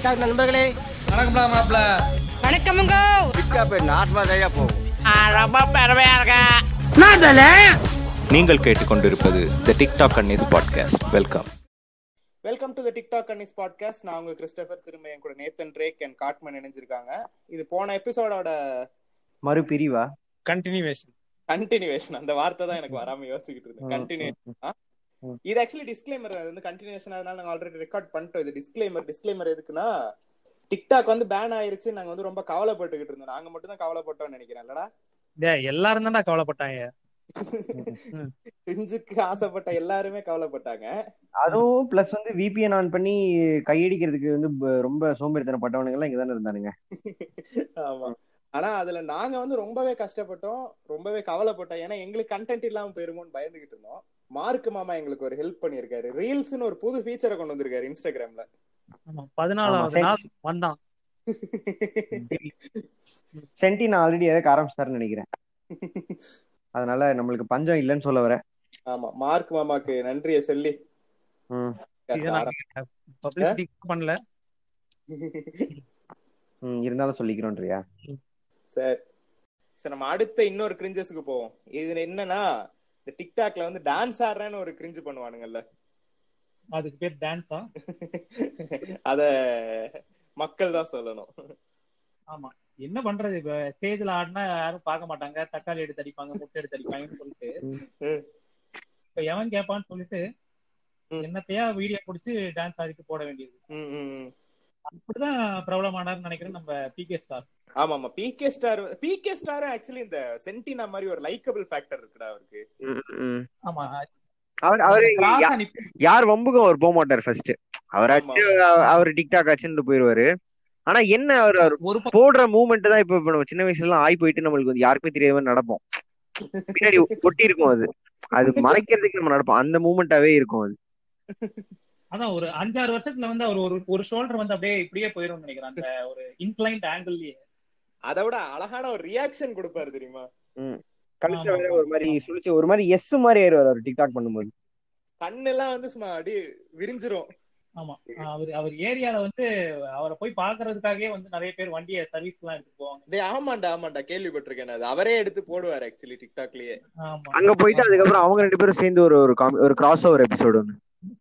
TikTok நண்பர்களே வணக்கம்டா மாப்ள வணக்கமுங்க நீங்கள் கேட்டுக்கொண்டிருப்பது the TikTok Annie's podcast welcome welcome to the TikTok Annie's podcast நான் உங்க கிறிஸ்டபர் திரும்ப என் கூட நேத்தன் ட்ரேக் அண்ட் காட்மன் இணைஞ்சிருக்காங்க இது போன எபிசோடோட மறுபிரிவா கண்டினியூவேஷன் கண்டினியூவேஷன் அந்த வார்த்தை தான் எனக்கு வராம யோசிச்சுக்கிட்டு இருந்தேன் ம், கண்டினியூஷன் ம். இது ஆக்சுவலி டிஸ்க்ளைமர் அது வந்து கண்டினியூஷன் அதனால நாங்க ஆல்ரெடி ரெக்கார்ட் பண்ணிட்டோம் இது டிஸ்க்ளைமர் டிஸ்க்ளைமர் எதுக்குன்னா டிக்டாக் வந்து பேன் ஆயிருச்சு நாங்க வந்து ரொம்ப கவலைப்பட்டுக்கிட்டு இருந்தோம் நாங்க மட்டும் தான் கவலைப்பட்டோம்னு நினைக்கிறேன் இல்லடா டேய் எல்லாரும் தான்டா கவலைப்பட்டாங்க கிரிஞ்சுக்கு ஆசைப்பட்ட எல்லாருமே கவலைப்பட்டாங்க அதுவும் பிளஸ் வந்து விபிஎன் ஆன் பண்ணி கையடிக்கிறதுக்கு வந்து ப- ரொம்ப சோம்பேறித்தனப்பட்டவனுங்க எல்லாம் இங்க தானே இருந்தானுங்க ஆமா ஆனா அதுல நாங்க வந்து ரொம்பவே கஷ்டப்பட்டோம் ரொம்பவே கவலைப்பட்டோம் ஏன்னா எங்களுக்கு கண்டென்ட் இல்லாம போயிருமோன்னு பயந்துகிட்டு இருந்தோம் மார்க் மாமா எங்களுக்கு ஒரு ஹெல்ப் பண்ணிருக்காரு ரீல்ஸ்னு ஒரு புது ஃபீச்சரை கொண்டு வந்திருக்காரு இன்ஸ்டாகிராம்ல ஆமா பதினாலாவது ஆமா, நாள் வந்தான் சென்டி நான் ஆல்ரெடி எதுக்கு ஆரம்பிச்சிட்டாருன்னு நினைக்கிறேன் அதனால நம்மளுக்கு பஞ்சம் இல்லைன்னு சொல்ல வரேன் ஆமா மார்க் மாமாக்கு நன்றியை சொல்லி ம், இதை நாங்க பப்ளிசிட்டி பண்ணல ம், இருந்தாலும் சொல்லிக்கிறோன்றியா சரி சரி நம்ம அடுத்த இன்னொரு கிரிஞ்சஸ்க்கு போவோம் இது என்னன்னா இந்த டிக்டாக்ல வந்து டான்ஸ் ஆடுறேன்னு ஒரு கிரிஞ்சு பண்ணுவானுங்கல்ல அதுக்கு பேர் டான்ஸா அத மக்கள் தான் சொல்லணும் ஆமா என்ன பண்றது இப்ப ஸ்டேஜ்ல ஆடினா யாரும் பார்க்க மாட்டாங்க தக்காளி எடுத்து அடிப்பாங்க முட்டை எடுத்து அடிப்பாங்கன்னு சொல்லிட்டு ம். இப்ப எவன் கேட்பான்னு சொல்லிட்டு ம். என்னத்தையா வீடியோ பிடிச்சு டான்ஸ் ஆடிட்டு போட வேண்டியது ம், ம், ம். அப்படிதான் பிரபலமானார்னு நினைக்கிறேன் நம்ம பிகே ஸ்டார் ஆமா ஆமா PK star PK star actually இந்த சென்டினா மாதிரி ஒரு லைக்கபிள் ஃபேக்டர் இருக்குடா அவருக்கு ம், ம். ஆமா அவர் அவரு கிராஸ் யா- அனுப்பி யார் வம்புக்கும் அவர் போக மாட்டார் ஃபர்ஸ்ட் அவராச்சு அவர் டிக்டாக் ஆச்சுன்னு போயிருவாரு ஆனா என்ன அவர் அவர் ஒரு பக்கம் போடுற மூமெண்ட் தான் இப்ப இப்ப நம்ம சின்ன வயசுல எல்லாம் ஆகி போயிட்டு நம்மளுக்கு வந்து யாருக்குமே தெரியாத மாதிரி நடப்போம் பின்னாடி ஒட்டி இருக்கும் அது அது மறைக்கிறதுக்கு நம்ம நடப்போம் அந்த மூமெண்டாவே இருக்கும் அது அதான் ஒரு அஞ்சாறு வருஷத்துல வந்து அவர் ஒரு ஒரு ஷோல்டர் வந்து அப்படியே இப்படியே போயிரும் நினைக்கிறேன் அந்த ஒரு இன்க்ளைன்ட் ஆங்கிள்லயே அதை விட அழகான ஒரு ரியாக்ஷன் கொடுப்பாரு தெரியுமா கழுத்துல ஆமா. வேற ஒரு மாதிரி சுழிச்சு ஒரு மாதிரி எஸ் மாதிரி ஆயிருவாரு அவர் டிக்டாக் பண்ணும்போது கண்ணெல்லாம் வந்து சும்மா அப்படியே விரிஞ்சிரும் ஆமா அவர் அவர் ஏரியால வந்து அவரை போய் பாக்குறதுக்காகவே வந்து நிறைய பேர் வண்டியை சர்வீஸ் எல்லாம் எடுத்து போவாங்க டேய் ஆமாண்டா ஆமாண்டா கேள்விப்பட்டிருக்கேன் நான் அது அவரே எடுத்து போடுவாரு ஆக்சுவலி டிக்டாக்லயே ஆமா அங்க போயிட்டு அதுக்கப்புறம் அவங்க ரெண்டு பேரும் சேர்ந்து ஒரு ஒரு com- ஒரு கிராஸ் ஓவர் எபிசோடு ஒண்ணு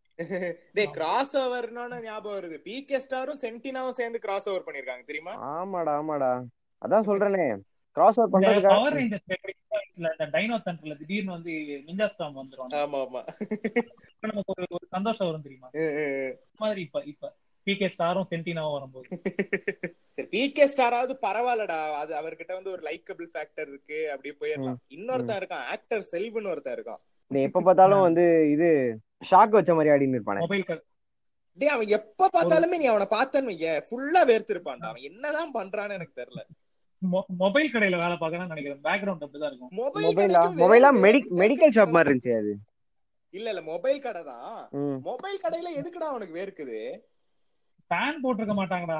டேய் கிராஸ் ஓவர்னு ஞாபகம் வருது பிகே ஸ்டாரும் சென்டினாவும் சேர்ந்து கிராஸ் ஓவர் பண்ணிருக்காங்க தெரியுமா ஆமாடா ஆமாடா அதான் சொல்றேனே கிராஸ் ஓவர் இந்த பண்றதுக்காக பவர் ரேஞ்சர்ஸ் இந்த டைனோ தண்டர்ல திடீர்னு வந்து நிஞ்சா ஸ்டாம் வந்துரும் ஆமா ஆமா அப்ப நமக்கு ஒரு ஒரு சந்தோஷம் வரும் தெரியுமா அந்த மாதிரி இப்ப இப்ப பிகே ஸ்டாரும் சென்டினாவும் வரும்போது சரி பிகே ஸ்டாராவது பரவாயில்லடா அது அவர்கிட்ட வந்து ஒரு லைக்கபிள் ஃபேக்டர் இருக்கு அப்படியே போயிடலாம் இன்னொருத்தன் இருக்கான் ஆக்டர் செல்வன் ஒருத்தன் இருக்கான் இந்த எப்ப பார்த்தாலும் வந்து இது ஷாக் வச்ச மாதிரி ஆடின்னு இருப்பானே மொபைல் டேய் அவன் எப்ப பார்த்தாலுமே நீ அவனை பார்த்தன்னு ஃபுல்லா வேர்த்திருப்பான்டா அவன் என்னதான் பண்றான்னு எனக்கு தெரியல மொபைல் கடையில வேலை பார்க்கணும்னு நினைக்கிறேன் பேக்ரவுண்ட் அப்படிதான் இருக்கும் மொபைல் மொபைலா கடைக்கு மொபைலா வேற- மெடி மெடிக்கல் ஷாப் மாதிரி இருந்துச்சு அது இல்ல இல்ல மொபைல் கடை தான் ம். மொபைல் கடையில எதுக்குடா அவனுக்கு வேர்க்குது ஃபேன் போட்டிருக்க மாட்டாங்கடா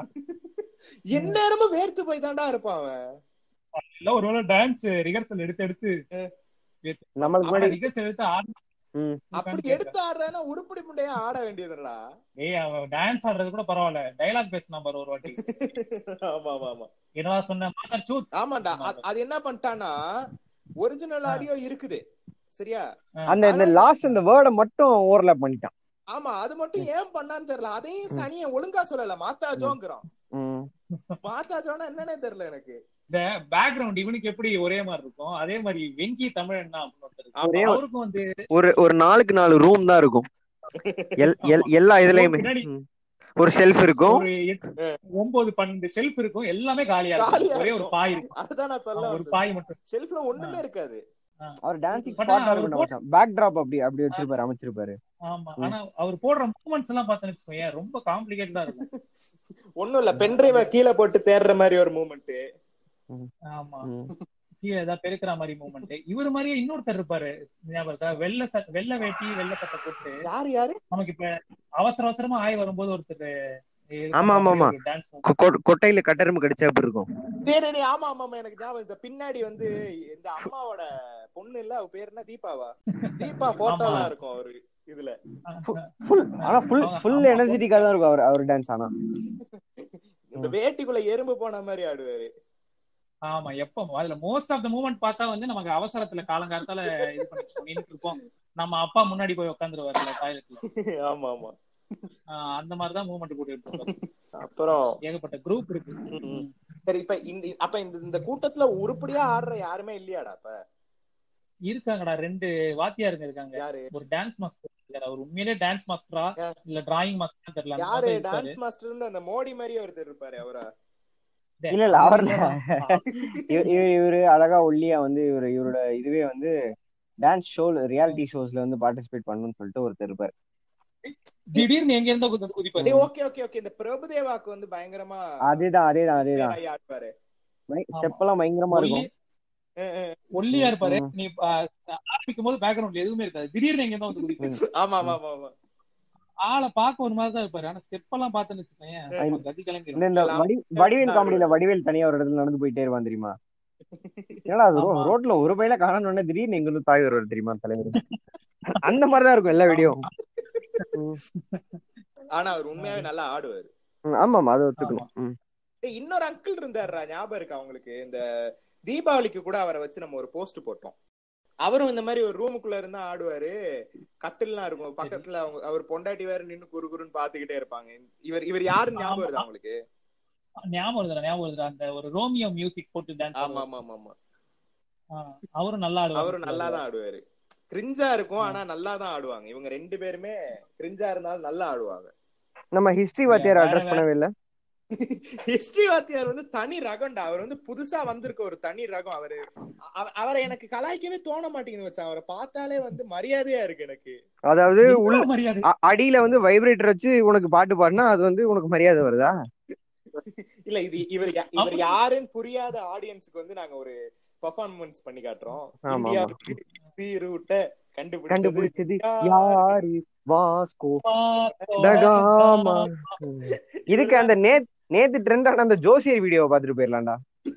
எந்நேரமும் வேர்த்து போய் தான்டா இருப்பான் அவன் இல்ல ஒருவேளை டான்ஸ் ரிஹர்சல் எடுத்து எடுத்து நம்மளுக்கு முன்னாடி ரிஹர்சல் எடுத்து ஆடி ம். அப்படி எடுத்து ஆடுறானா உருப்படி முண்டையா ஆட வேண்டியதுடா ஏய் அவன் டான்ஸ் ஆடுறது கூட பரவாயில்ல டைலாக் பேசினா பாரு ஒரு வாட்டி ஆமா ஆமா ஆமா என்னடா சொன்ன மாதர் சூத் ஆமாண்டா அது- அது என்ன பண்ணிட்டானா ஒரிஜினல் ஆடியோ இருக்குது சரியா அந்த இந்த லாஸ்ட் அந்த வேர்டை மட்டும் ஓவர்லாப் பண்ணிட்டான் ஆமா அது மட்டும் ஏன் பண்ணான்னு தெரியல அதையும் சனிய ஒழுங்கா சொல்லல மாத்தாஜோங்கிறான் ம். மாத்தாஜோனா என்னன்னே தெரியல எனக்கு இந்த பேக்ரவுண்ட் இவனுக்கு எப்படி ஒரே மாதிரி இருக்கும் அதே மாதிரி வெங்கி தமிழன் அப்படின்னு ஒருத்தர் இருக்காரு. ஒரே ஒரு- அவருக்கும் வந்து ஒரு ஒரு நாளுக்கு நாலு ரூம் தான் இருக்கும் எல்- எல்- எல்லா இதுலயுமே பின்னாடி ம். ஒரு ஷெல்ஃப் இருக்கும் ஒரு எட்டு- ஒன்பது பன்னெண்டு ஷெல்ஃப் இருக்கும் எல்லாமே காலியா காலியா இருக்கும் ஒரே ஒரு இருக்கும். பாய் இருக்கும் அதுதான் நான் சொல்ல ஒரு பாய் மட்டும் ஷெல்ஃப்ல ஒண்ணுமே இருக்காது அவர் டான்சிங் But ஸ்பாட் அவர் இருக்கும் மச்சான் பேக் டிராப் அப்படி அப்படி வச்சிருப்பாரு அமைச்சிருப்பாரு ஆமா ஆனா அவர் போடுற மூமெண்ட்ஸ் எல்லாம் பார்த்தேன்னு வச்சுக்கோங்க ரொம்ப காம்ப்ளிகேட்டடா இருக்கும் ஒண்ணும் இல்ல பென்ட்ரைவ கீழே போட்டு தேடுற மாதிரி ஒரு மூமெண்ட் ஆமா ம். கீழே ஏதாவது பெருக்கிற மாதிரி மூமெண்ட் இவர் மாதிரியே இன்னொருத்தர் இருப்பாரு ஞாபகம் இருக்கா? வெள்ளை சட்டை வெள்ளை வேட்டி வெள்ளை சட்டை போட்டு யாரு யாரு நமக்கு இப்ப அவசர அவசரமா ஆய் வரும்போது ஒருத்தர் ஆமா, ஆமா, ஆமா. டான்ஸ் கொ- கொ- கொட்டையில கட்டெரும்பு கடிச்சா அப்படி இருக்கும் டேய், டேய், டேய், ஆமா ஆமா ஆமா எனக்கு ஞாபகம் இந்த பின்னாடி வந்து இந்த அம்மாவோட பொண்ணு இல்ல அவ பேர் என்ன தீபாவா தீபா போட்டோ ஆமா. எல்லாம் இருக்கும் அவரு இதுல ஃபுல் ஆனா ஃபுல் அவங்க- ஃபுல் ஆமா. எனர்ஜெட்டிக்கா தான் இருக்கும் அவர் அவர் டான்ஸ் ஆனா இந்த வேட்டிக்குள்ள எறும்பு போன மாதிரி ஆடுவாரு ஆமா எப்போ அதுல மோஸ்ட் ஆஃப் த மூமெண்ட் பார்த்தா வந்து நமக்கு அவசரத்துல காலங்காலத்தால இது பண்ணிட்டு நின்னுட்டு இருப்போம் நம்ம அப்பா முன்னாடி போய் உட்காந்துருவாருல டாய்லெட்ல ஆமா ஆமா அந்த மாதிரிதான் மூமெண்ட் கூட்டிட்டு இருப்போம் அப்புறம் ஏகப்பட்ட குரூப் இருக்கு ம். சரி இப்ப இந்த அப்ப இந்த இந்த கூட்டத்துல உருப்படியா ஆடுற யாருமே இல்லையாடா அப்ப இருக்காங்கடா ரெண்டு வாத்தியாருங்க இருக்காங்க யாரு ஒரு டான்ஸ் மாஸ்டர் இருக்காரு அவர் உண்மையிலே டான்ஸ் மாஸ்டரா இல்ல டிராயிங் மாஸ்டர் தெரியல அந்த யாரு மாதிரி இருப்பாரு. டான்ஸ் மாஸ்டர் அந்த மோடி மாதிரி ஒருத்தர் இருப்பாரு அவரா இல்ல இல்ல அவர்ல இவர் இவர் இவரு அழகா ஒல்லியா வந்து இவர் இவரோட இதுவே வந்து டான்ஸ் ஷோ ரியாலிட்டி ஷோஸ்ல வந்து பார்ட்டிசிபேட் பண்ணணும்னு சொல்லிட்டு ஒருத்தர் இருப்பாரு திடீர்னு எங்க இருந்தோ குதி- குதிப்பாரு ஓகே ஓகே ஓகே இந்த பிரபுதேவாக்கு வந்து பயங்கரமா அதேதான் அதேதான் அதேதான் பேராயி ஆடுவாரு ஸ்டெப் எல்லாம் பயங்கரமா ஒல்லி இருக்கும் அஹ் அஹ். ஒல்லியா இருப்பாரு ம். நீ ஆ, ஆரம்பிக்கும் போது பேக்ரவுண்ட்ல எதுவுமே இருக்காது திடீர்னு எங்க இருந்தோ வந்து குதிப்பாரு ஆமா ஆமா ஆமா ஆமா ஆளை பார்க்க ஒரு மாதிரி தான் இருப்பாரு ஆனா ஸ்டெப் எல்லாம் பார்த்தேன்னு வச்சுக்கோயேன் ஐ- கதி கிளம்பிடும் இந்த இந்த வடி வடிவேல் காமெடியில வடிவேல் தனியா ஒரு இடத்துல நடந்து போயிட்டே இருவான் தெரியுமா ஏன்னா அது ரோ- ஆமா. ரோட்ல ஒரு பையில காணணும்னே திடீர்னு எங்க இருந்து தாய் வருவார் தெரியுமா தலைவர் அந்த மாதிரிதான் இருக்கும் எல்லா வீடியோ ஆனா அவர் உண்மையாவே நல்லா ஆடுவாரு ஆமா ஆமா அதை ஒத்துக்கணும் ம். டேய், இன்னொரு அங்கிள் இருந்தாருடா ஞாபகம் இருக்கா அவங்களுக்கு இந்த தீபாவளிக்கு கூட அவரை வச்சு நம்ம ஒரு போஸ்ட் போட்டோம் அவரும் இந்த மாதிரி ஒரு ரூமுக்குள்ள இருந்தா ஆடுவாரு கட்டில்லாம் இருக்கும் பக்கத்துல அவங்க அவர் பொண்டாட்டி வேற நின்னு குறு குறுன்னு பாத்துக்கிட்டே இருப்பாங்க இவர் இவர் யாருன்னு ஞாபகம் வருதா அவங்களுக்கு ஞாபகம் வருதுடா ஞாபகம் வருதுடா அந்த ஒரு ரோமியோ மியூசிக் போட்டு டான்ஸ் ஆமா ஆமா ஆமா ஆமா அவரும் நல்லா ஆடுவாரு அவரும் நல்லா தான் ஆடுவாரு கிரிஞ்சா இருக்கும் ஆனா நல்லா தான் ஆடுவாங்க இவங்க ரெண்டு பேருமே கிரிஞ்சா இருந்தாலும் நல்லா ஆடுவாங்க நம்ம ஹிஸ்டரி வாத்தியார் வேற அட்ரஸ் வேற- பண்ணவே இல்ல ஹிஸ்டரி வாத்தியார் வந்து தனி ரகம்டா அவர் வந்து புதுசா வந்திருக்க ஒரு தனி ரகம் அவரு அவ- அவரை எனக்கு கலாய்க்கவே தோண மாட்டேங்குது வச்சா அவரை பார்த்தாலே வந்து மரியாதையா இருக்கு எனக்கு அதாவது உள்ள எவ்வளவு மரியாதை அ- அடியில வந்து வைப்ரேட்டர் வச்சு உனக்கு பாட்டு பாடினா அது வந்து உனக்கு மரியாதை வருதா இல்ல இது இவர் யா- இவர் யாருன்னு புரியாத ஆடியன்ஸ்க்கு வந்து நாங்க ஒரு பெர்ஃபார்மன்ஸ் பண்ணி காட்டுறோம் ஆமா. இந்தியாவுக்கு சீரூட்ட கண்டுபிடிச்சது கண்டுபிடிச்சது யாரு? யாரு வாஸ்கோ டகாமா ம். இதுக்கு அந்த நே நேத்து ட்ரெண்ட் ஆன அந்த ஜோசியர் வீடியோ பாத்துட்டு போயிடலாம்டா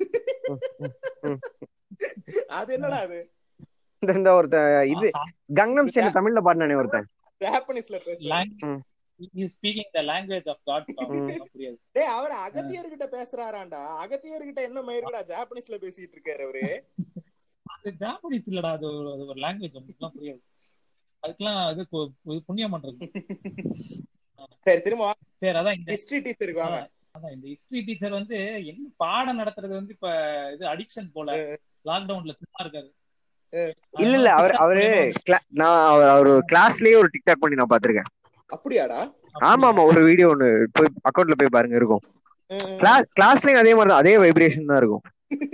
அது என்னடா அது இந்த இந்த ஒருத்த இது கங்னம் ஸ்டைல் தமிழ்ல பாடினானே ஒருத்தன் ஜாப்பனீஸ்ல பேசுறேன் ம். Speaking the language of God ம். புரியாது டேய் அவர் அகத்தியர்கிட்ட பேசுறாராண்டா அகத்தியர்கிட்ட என்ன மயிருடா ஜாப்பனீஸ்ல பேசிட்டு இருக்காரு அவரு அது ஜாப்பனீஸ் இல்லடா அது ஒரு அது ஒரு லாங்குவேஜ் நமக்குலாம் புரியாது அதுக்கெல்லாம் இது பு- இது புண்ணியம் பண்றது சரி திரும்ப சரி அதான் இந்த ஹிஸ்டரி டீச்சருக்கு வாங்க அதான் இந்த ஹிஸ்டரி டீச்சர் வந்து என்ன பாடம் நடத்துறது வந்து இப்ப இது அடிக்ஷன் போல லாக்டவுன்ல சும்மா இருக்காரு இல்ல இல்ல அவர் அவரு cla- நான் அவர் அவர் கிளாஸ்லயே ஒரு டிக்டாக் பண்ணி நான் பாத்திருக்கேன் அப்படியாடா ஆமா ஆமா ஒரு வீடியோ ஒண்ணு போய் அக்கௌண்ட்ல போய் பாருங்க இருக்கும் கிளாஸ் கிளாஸ்லயும் அதே மாதிரி தான் அதே வைப்ரேஷன் தான் இருக்கும்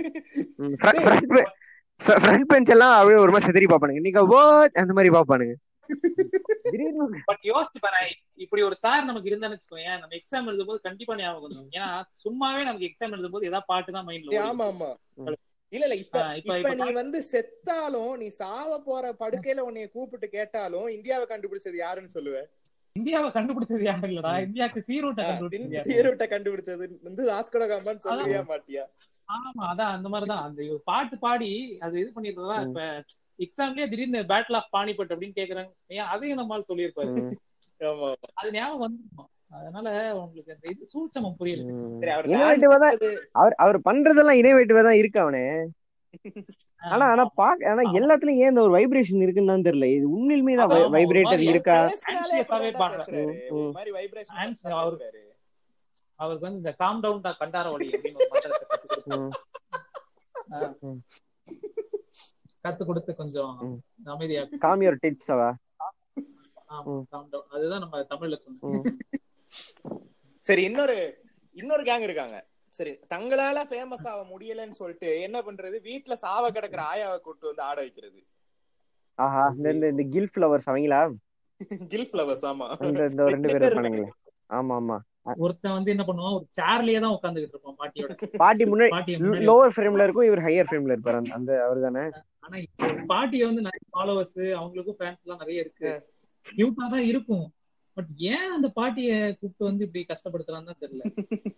ஃப்ரண்ட் பெஞ்ச் எல்லாம் அப்படியே ஒரு மாதிரி செதறி பாப்பானுங்க நீங்க ஓ அந்த மாதிரி பாப்பானுங்க திடீர்னு பட் யோசிச்சு பாரு இப்படி ஒரு சார் நமக்கு இருந்தான்னு வச்சுக்கோங்க நம்ம எக்ஸாம் எழுதும் போது கண்டிப்பா ஞாபகம் வந்துடும் ஏன்னா சும்மாவே நமக்கு எக்ஸாம் எழுதும் போது ஏதாவது பாட்டு தான் மைண்ட்ல டேய், ஆமா ஆமா இல்ல இல்ல இப்ப ஆ, இப்ப- இப்ப இப்ப நீ வந்து செத்தாலும் நீ சாவ போற படுக்கையில உன்னைய கூப்பிட்டு கேட்டாலும் இந்தியாவை கண்டுபிடிச்சது யாருன்னு சொல்லுவ இந்தியாவை கண்டுபிடிச்சது யாரும் இல்லடா இந்தியாவுக்கு சீரோட்டை கண்டுபிடிச்சது யாரு? சீருட்டை கண்டுபிடிச்சது வந்து வாஸ்கோட காமான்னு சொல்லவே மாட்டியா ஆமா அதான் அந்த மாதிரிதான் அந்த ஒரு பாட்டு பாடி அது இது பண்ணிடுறதா இப்ப எக்ஸாம்லயே திடீர்னு பேட்டில் ஆஃப் பானிபட் அப்படின்னு கேக்குறாங்க ஏன் அதையும் நம்மால் சொல்லியிருப்பாரு ம், ஆமா அது ஞாபகம் வந்துருக்கும் அதனால உங்களுக்கு அந்த இது சூட்சமம் புரியல ம். சரி அவர் Innovative-ஆ தான் dance அவர் அவர் பண்றதெல்லாம் இனோவேட்டிவா தான் இருக்கு அவனே ஆனா ஆனா பாக்க ஆனா ஆமா. எல்லாத்துலயும் ஏன் இந்த ஒரு வைப்ரேஷன் இருக்குன்னு தான் தெரியல இது உண்மையிலுமே தான் ஆமா, ஒரு வைப்ரேட்டர் மாதிரி இருக்கா பேசினாலே Anxious-ஆவே அப்படிதான்டா பாடுறாரு. பேசுறாரு. ஒரு ம். மாதிரி vibration Anxious தான் அவரு- பேசுறாரு. அவருக்கு வந்து இந்த காம் டவுன் தான் கண்டார வழி அப்படின்னு ஒரு மந்திரத்தை கத்து கொடுத்து ம், ம். கத்து கொடுத்து கொஞ்சம் ம். அமைதியா காமியோர் டிட்ஸ் அவா ம். காம் டவுன் அதுதான் நம்ம தமிழ்ல சொன்னோம் ம். சரி இன்னொரு இன்னொரு கேங் இருக்காங்க சரி தங்களால ஃபேமஸ் ஆக முடியலன்னு சொல்லிட்டு என்ன பண்றது வீட்டுல சாவ கிடக்குற ஆயாவை கூட்டு வந்து ஆட வைக்கிறது ஆஹா இந்த இந்த இந்த கில் ஃபிளவர்ஸ் அவங்களா கில் ஃபிளவர்ஸ் ஆமா இந்த இந்த ரெண்டு பேர் இருப்பானுங்களே ஆமா ஆமா ஒருத்தன் வந்து என்ன பண்ணுவான் ஒரு சேர்லயே தான் உட்காந்துக்கிட்டு இருப்பான் பாட்டியோட பாட்டி முன்னாடி பாட்டியை முன்னாடி லோவர் ஃப்ரேம்ல இருக்கும் இவர் ஹையர் ஃப்ரேம்ல இருப்பாரு அந்த- அந்த அவர் தானே ஆனா இப்போ பாட்டிய வந்து நிறைய ஃபாலோவர்ஸ் அவங்களுக்கும் ஃபேன்ஸ் எல்லாம் நிறைய இருக்கு கியூட்டா தான் இருக்கும் பட் ஏன் அந்த பாட்டிய கூப்பிட்டு வந்து இப்படி கஷ்டப்படுத்துறான்னு தான் தெரியல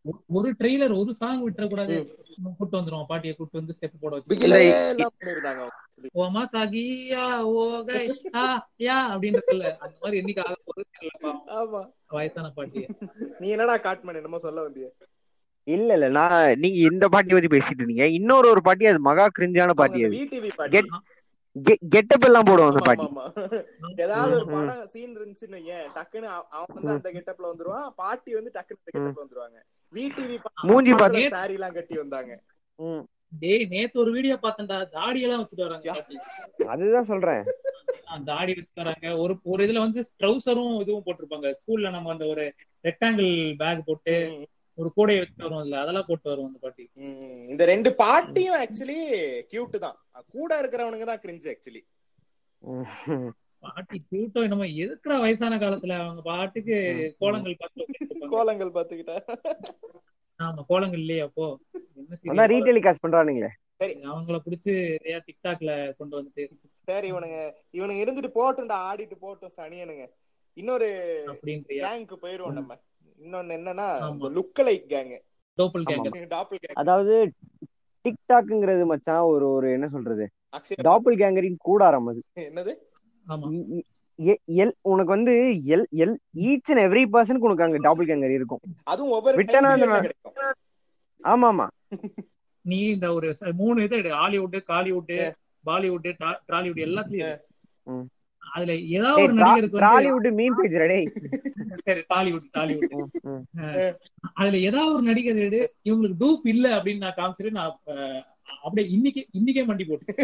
ஒரு ட்ரெய்லர் ஒரு சாங் விட்டுற கூடாது கூட்டு வந்துருவோம் பாட்டியை கூட்டு வந்து ஸ்டெப் போட வச்சு பிகிலே எல்லாம் பண்ணிருந்தாங்க actually. ஓமா சாகியா ஓகை ஆ யா அப்படின்றதுல அந்த மாதிரி என்னைக்கு ஆக போறது தெரியலப்பா ஆமா வயசான பாட்டிய நீ என்னடா காட்மேன் என்னமோ சொல்ல வந்திய இல்ல இல்ல நான் நீங்க இந்த பாட்டி பத்தி பேசிட்டு இருந்தீங்க இன்னொரு ஒரு பாட்டி அது மகா கிரிஞ்சான பாட்டி அது விடிவி Get- பாட்டி கெட்டப் எல்லாம் போடுவோம் அந்த ஆமா, பாட்டி ஆமா, ஆமா. ஏதாவது ஒரு படம் சீன் இருந்துச்சுன்னு ஏன் டக்குன்னு அவ- அவன் வந்து அந்த கெட்டப்ல வந்துருவான் பாட்டி வந்து டக்குன்னு அந்த கெட்டப்ல வந்துருவாங்க விடிவி மூஞ்சி பாத்து சாரி எல்லாம் கட்டி வந்தாங்க ம், டேய் நேத்து ஒரு வீடியோ பார்த்தேன்டா தாடி எல்லாம் வச்சுட்டு வராங்க பாட்டி. அதுதான் சொல்றேன் ஆ, தாடி வச்சுட்டு வராங்க ஒரு ஒரு இதுல வந்து ட்ரௌசரும் இதுவும் போட்டிருப்பாங்க ஸ்கூல்ல நம்ம அந்த ஒரு ரெக்டாங்கிள் பேக் போட்டு ம், ஒரு கூடையை வச்சுட்டு வருவோம் இல்ல அதெல்லாம் போட்டு வருவோம் அந்த பாட்டி ம். இந்த ரெண்டு பாட்டியும் ஆக்சுவலி கியூட் தான் கூட இருக்கிறவனுங்க தான் கிரிஞ்சு ஆக்சுவலி ம், பாட்டி கியூட்டோ என்னமோ எதுக்குற வயசான காலத்துல அவங்க பாட்டுக்கு கோலங்கள் பார்த்து உட்கார்ந்திருப்பாங்க. கோலங்கள் பாத்துக்கிட்டா ஆமா கோலங்கள் இல்லையா அப்போ என்ன அதான் serial? ரீடெலிகாஸ்ட் பண்றானுங்களே அவங்கள புடிச்சு நிறைய டிக்டாக்ல கொண்டு வந்துட்டு சரி இவனுங்க இவனுங்க இருந்துட்டு போட்டும்டா ஆடிட்டு போட்டும் சனியனுங்க இன்னொரு அப்படின்றியா கேங்க்கு போயிருவோம் நம்ம இன்னொன்னு என்னன்னா ஆமா. Look like gang doppelganger doppelganger அதாவது டிக்டாக்ங்கிறது மச்சான் ஒரு ஒரு என்ன சொல்றது அக்ஷய் டாப்பிள் கேங்கரின் கூடாரம் அது என்னது ஆமா இ- இ- எ- எல் உனக்கு வந்து எல் எல் ஈச் அண்ட் எவ்ரி பர்சனுக்கு உனக்கு அங்க டாப்பிள் கேங்கர் இருக்கும் அதுவும் ஒவ்வொரு விட்டனா time அந்த period ல கிடைக்கும் ஆமா ஆமா நீ இந்த ஒரு ச- மூணு இது எடு. ஹாலிவுட் காலிவுட் பாலிவுட் டா- டாலிவுட் எல்லாத்துலயும் இரு. ம். அதுல ஏதாவது ஒரு நடிகருக்கு வந்து ட்ராலிவுட் மீன் பேஜ் ரெடே சரி டாலிவுட் டாலிவுட் அதுல ஏதாவது ஒரு நடிகர் எடு இவங்களுக்கு டூப் இல்ல அப்படின்னு நான் காமிச்சிட்டு நான் அஹ், அப்படியே இன்னைக்கு இன்னைக்கே மண்டி போட்டு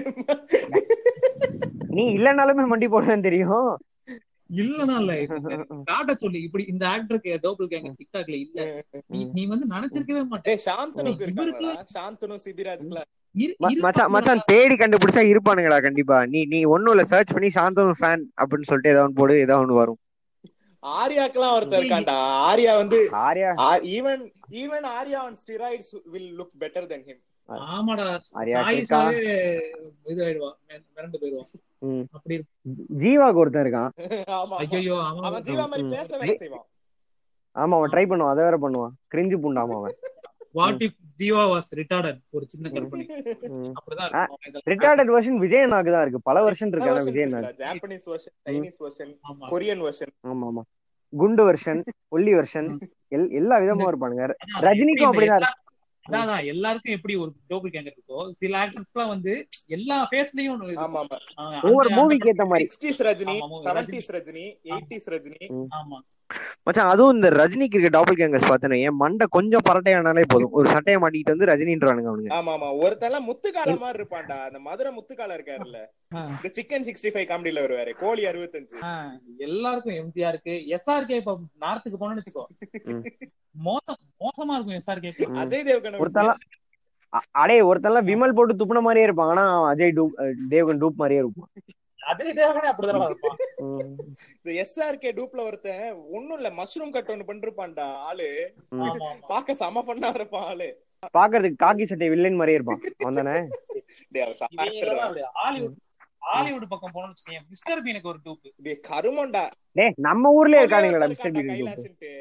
நீ இல்லனாலுமே மண்டி போடுவேன்னு தெரியும் இல்லனா இல்ல காட்ட சொல்லி இப்படி இந்த ஆக்டருக்கு டோப்பல் கேங்க டிக்டாக்ல இல்ல நீ நீ வந்து நினைச்சிருக்கவே மாட்டே டேய் சாந்தனுக்கு இவருக்கு- இருக்காங்களா சாந்தனு சிபிராஜ்க்குலாம் இரு- ம- இருப்பாங்க மச்சான் மச்சான் தேடி கண்டுபிடிச்சா இருப்பானுங்கடா கண்டிப்பா நீ நீ ஒண்ணும் இல்ல சர்ச் பண்ணி சாந்தனு ஃபேன் அப்படின்னு சொல்லிட்டு ஏதாவது ஒண்ணு போடு ஏதாவது ஒண்ணு வரும் ஆர்யாக்கெல்லாம் ஒருத்தர் இருக்கான்டா ஆர்யா வந்து Arya even even Arya on steroids will look better then him ஆமாடா ஆரியா சாயிஷாவே இது ஆயிடுவான் மிர- மிரண்டு போயிடுவான் ம். அப்படி இருக்கு ஜீவாக்கு ஒருத்தன் இருக்கான் ஆமா ஐயோ அவன் அவன் ஜீவா மாதிரி ம். பேச வேலை செய்வான் ஆமா அவன் ட்ரை பண்ணுவான் அதை வேற பண்ணுவான் கிரிஞ்சு புண்டாமா அவன் what if Jiiva was retarded ஒரு சின்ன கற்பனை ம். அப்படிதான் இருக்கும் இதெல்லாம். ரிட்டார்டட் வெர்ஷன் விஜயனாக்கு தான் இருக்கு பல வருஷன் இருக்கு ஆனா விஜயனாக்கு ஜாப்பனீஸ் வெர்ஷன் சைனீஸ் வெர்ஷன் ஆமா கொரியன் வெர்ஷன் ஆமா ஆமா குண்டு வெர்ஷன் ஒல்லி வெர்ஷன் எல்லா விதமும் இருப்பானுங்க அதான் ரஜினிக்கும் எப்படி இந்த அப்படிதான் எல்லா- அதான் அதான் எல்லாருக்கும் எப்படி ஒரு டோபிள் கேங்க இருக்கோ சில ஆக்டர்ஸ் எல்லாம் வந்து எல்லா ஃபேஸ்லயும் ஆமா ஆமா ஒவ்வொரு மூவிக்கு ஏத்த மாதிரி சிக்ஸ்டீஸ் ரஜினி ஆமா, ஆமா, செவன்டீஸ் ரஜினி எயிட்டிஸ் ரஜினி ஆமா மச்சான் அதுவும் இந்த ரஜினிக்கு இருக்க டாபிள் கேங்கர்ஸ் பார்த்தேன் என் மண்டை கொஞ்சம் பரட்டையானாலே போதும் ஒரு சட்டையை மாட்டிக்கிட்டு வந்து ரஜினின்றானுங்க அவனுங்க ஆமா ஆமா ஒருத்தெல்லாம் முத்துக்கால மாதிரி இருப்பான்டா அந்த மதுரை முத்துக்கால இருக்காருல்ல ஆ. இந்த சிக்கன் சிக்ஸ்டி ஃபைவ் காமெடியில வருவாரு கோழி அறுபத்தஞ்சு ஆ, எல்லாருக்கும் எம்ஜிஆருக்கு எஸ்ஆர்கே இப்ப நார்த்துக்கு போனோம்னு வச்சுக்கோ ம். மோசம் மோசமா இருக்கும் எஸ்ஆர்கே ம். அஜய் தேவ்கன் ஒருத்தெல்லாம் அ- அடே ஒருத்தன்லாம் விமல் போட்டு துப்புன மாதிரியே இருப்பான் ஆனா அவன் Ajay dupe ah Devgan dupe மாதிரியே இருப்பான் அஜய் தேவகனே அப்படிதான் இருப்பான் ம். இந்த எஸ்ஆர்கே டூப்ல ஒருத்தன் ஒண்ணும் இல்ல மஷ்ரூம் கட் ஒண்ணு பண்ணிருப்பான்டா ஆளு ம். ஆமா ஆமா பாக்க செம பண்ணா இருப்பான் ஆளு பாக்குறதுக்கு காக்கி சட்டை வில்லன் மாதிரியே இருப்பான் அவன் தானே டேய், அவன் செம இவங்க actor எல்லாம் டா. அப்படி ஹாலிவுட் ஹாலிவுட் பக்கம் போனோம்னு வச்சுக்கோங்க மிஸ்டர் பீனுக்கு ஒரு டூப் டேய், கருமண்டா டேய் நம்ம ஊர்லயே இருக்கானுங்களா மிஸ்டர் இருக்கான்டா பீன் டூப் கைலாஷ்ன்ட்டு.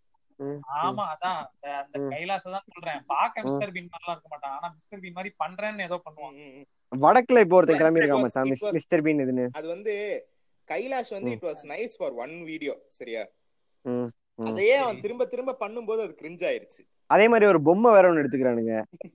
ஆமா அதான் அந்த- அந்த ம். கைலாச தான் சொல்றேன் பாக்க ம். மிஸ்டர் பீன் மாதிரிலாம் இருக்க மாட்டான் ஆனா மிஸ்டர் பீன் மாதிரி பண்றேன்னு ஏதோ பண்ணுவான் ம், ம், ம். வடக்குல இப்போ ஒருத்தன் It கிளம்பி was- இருக்கான் it மச்சான் was- மிஸ்டர் பீன் இதுன்னு அது வந்து கைலாஷ் வந்து ம். It was nice for one video சரியா ம், ம். அதையே சரி. அவன் திரும்ப திரும்ப பண்ணும்போது அது கிரிஞ்ச் ஆயிருச்சு அதே மாதிரி ஒரு பொம்மை வேற ஒண்ணு எடுத்துக்கிறானுங்க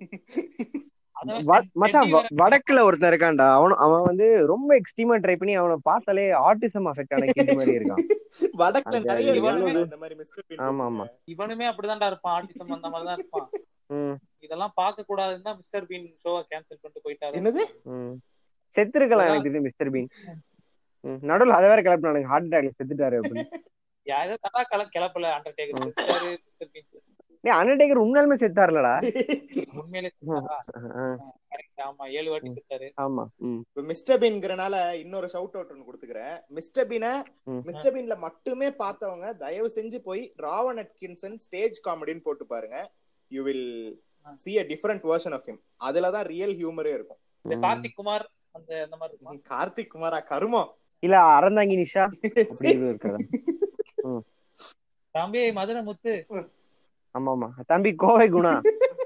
அதை வ- வச்சு மச்சான் டெடி வ- வேற- வடக்குல ஒருத்தன் இருக்கான்டா அவன் அவன் வந்து ரொம்ப எக்ஸ்ட்ரீமா ட்ரை பண்ணி அவனை பார்த்தாலே ஆட்டிசம் அஃபெக்ட் ஆன கிட் மாதிரி இருக்கான் வடக்குல அது நிறைய அது இருக்காங்க எவ்வளவு- இந்த மாதிரி மிஸ்டர் பீன் ஆமா, ஆமா. இவனுமே அப்படிதான்டா இருப்பான் ஆர்டிசம் அந்த மாதிரி தான் இருப்பான் ம், இதெல்லாம் பார்க்க கூடாதுன்னு தான் மிஸ்டர் பீன் ஷோவை கேன்சல் பண்ணிட்டு போயிட்டாரு என்னது ம். செத்துருக்கலாம் எனக்கு தெரியும் மிஸ்டர் பீன் ம், நடுவுல அதை வேற கிளப்பினானுங்க ஹார்ட் அட்டாக்ல செத்துட்டாரு அப்படின்னு யாரோ தடா கல கிளப்பல அண்டர்டேக்கர் செத்தாரு மிஸ்டர் பீன் டேய் அண்டர்டேக்கர் உண்மையாலுமே செத்தாருலடா உண்மையிலே ம், செத்தாரா? ஆ, Correct, ஆமா ஏழு வாட்டி செத்தாரு ஆமா ம், இப்ப மிஸ்டர் பீன்ங்கிறனால இன்னொரு ஷவுட் அவுட் ஒன்னு கொடுத்துக்கிறேன் மிஸ்டர் பீனை ம். மிஸ்டர் பீன்ல மட்டுமே பார்த்தவங்க தயவு செஞ்சு போய் ராவன் அட்கின்சன் ஸ்டேஜ் காமெடின்னு போட்டு பாருங்க you will see a different version of him அதுலதான் ரியல் ஹியூமரே இருக்கும் இந்த ம். கார்த்திக் குமார் அந்த அந்த மாதிரி இருக்குமா கார்த்திக் குமாரா கருமம் இல்ல அறந்தாங்கி நிஷா அப்படி இது இருக்கிறதா தம்பி மதுரை முத்து ஆமா ஆமா தம்பி கோவை குணா